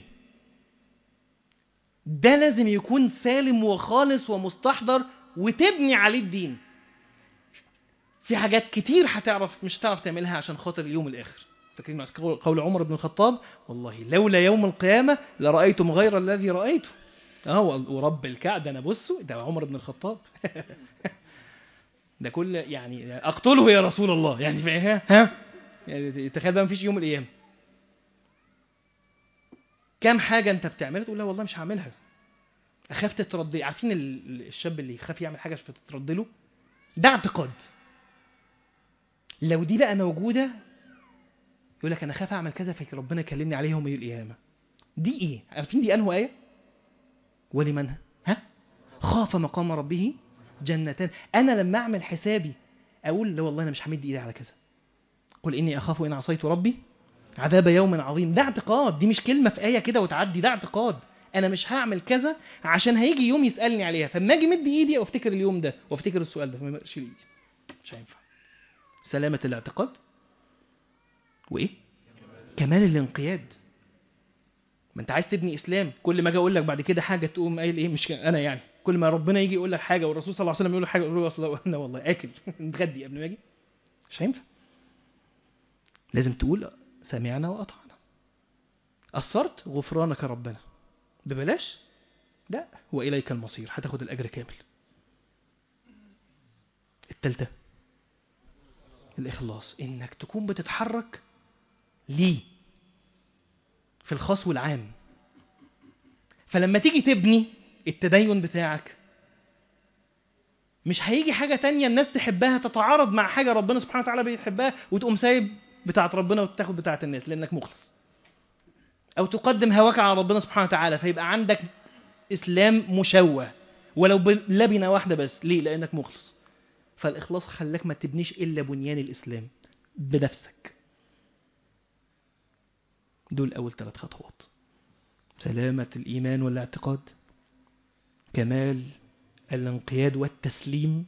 A: ده لازم يكون سالم وخالص ومستحضر وتبني عليه الدين في حاجات كتير هتعرف مش هتعرف تعملها عشان خاطر اليوم الآخر فاكرين قول عمر بن الخطاب والله لولا يوم القيامة لرأيتم غير الذي رأيته اه ورب الكعبة انا بصوا ده عمر بن الخطاب ده كل يعني اقتله يا رسول الله يعني ها ها يعني تخيل بقى مفيش يوم القيامة كام حاجة انت بتعملها تقول لا والله مش هعملها اخاف تترد عارفين الشاب اللي يخاف يعمل حاجة مش بتترد له ده اعتقاد لو دي بقى موجودة يقول لك أنا خاف أعمل كذا فربنا يكلمني عليه يوم القيامة دي إيه؟ عارفين دي أنه آية؟ ولمن ها؟ خاف مقام ربه جنتان أنا لما أعمل حسابي أقول لا والله أنا مش همد إيدي على كذا قل إني أخاف إن عصيت ربي عذاب يوم عظيم ده اعتقاد دي مش كلمة في آية كده وتعدي ده اعتقاد أنا مش هعمل كذا عشان هيجي يوم يسألني عليها فلما أجي مد إيدي أفتكر اليوم ده وأفتكر السؤال ده فما أشيل إيدي مش هينفع سلامة الاعتقاد وإيه؟ كمال الانقياد ما انت عايز تبني اسلام كل ما اجي اقول لك بعد كده حاجه تقوم قايل ايه مش انا يعني كل ما ربنا يجي يقول لك حاجه والرسول صلى الله عليه وسلم يقول لك حاجه يقول له انا والله اكل نتغدي قبل ما اجي مش هينفع لازم تقول سمعنا واطعنا قصرت غفرانك ربنا ببلاش لا واليك المصير هتاخد الاجر كامل التالتة الإخلاص إنك تكون بتتحرك ليه في الخاص والعام فلما تيجي تبني التدين بتاعك مش هيجي حاجة تانية الناس تحبها تتعارض مع حاجة ربنا سبحانه وتعالى بيحبها وتقوم سايب بتاعت ربنا وتاخد بتاعت الناس لأنك مخلص أو تقدم هواك على ربنا سبحانه وتعالى فيبقى عندك إسلام مشوه ولو بلبنة واحدة بس ليه؟ لأنك مخلص فالإخلاص خلاك ما تبنيش إلا بنيان الإسلام بنفسك دول أول ثلاث خطوات سلامة الإيمان والاعتقاد كمال الانقياد والتسليم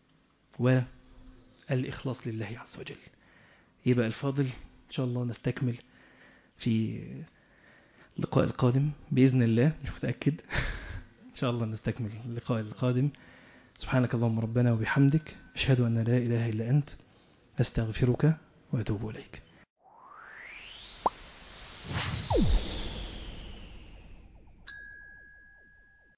A: والإخلاص لله عز وجل يبقى الفاضل إن شاء الله نستكمل في اللقاء القادم بإذن الله مش متأكد إن شاء الله نستكمل اللقاء القادم سبحانك اللهم ربنا وبحمدك أشهد أن لا إله إلا أنت أستغفرك وأتوب إليك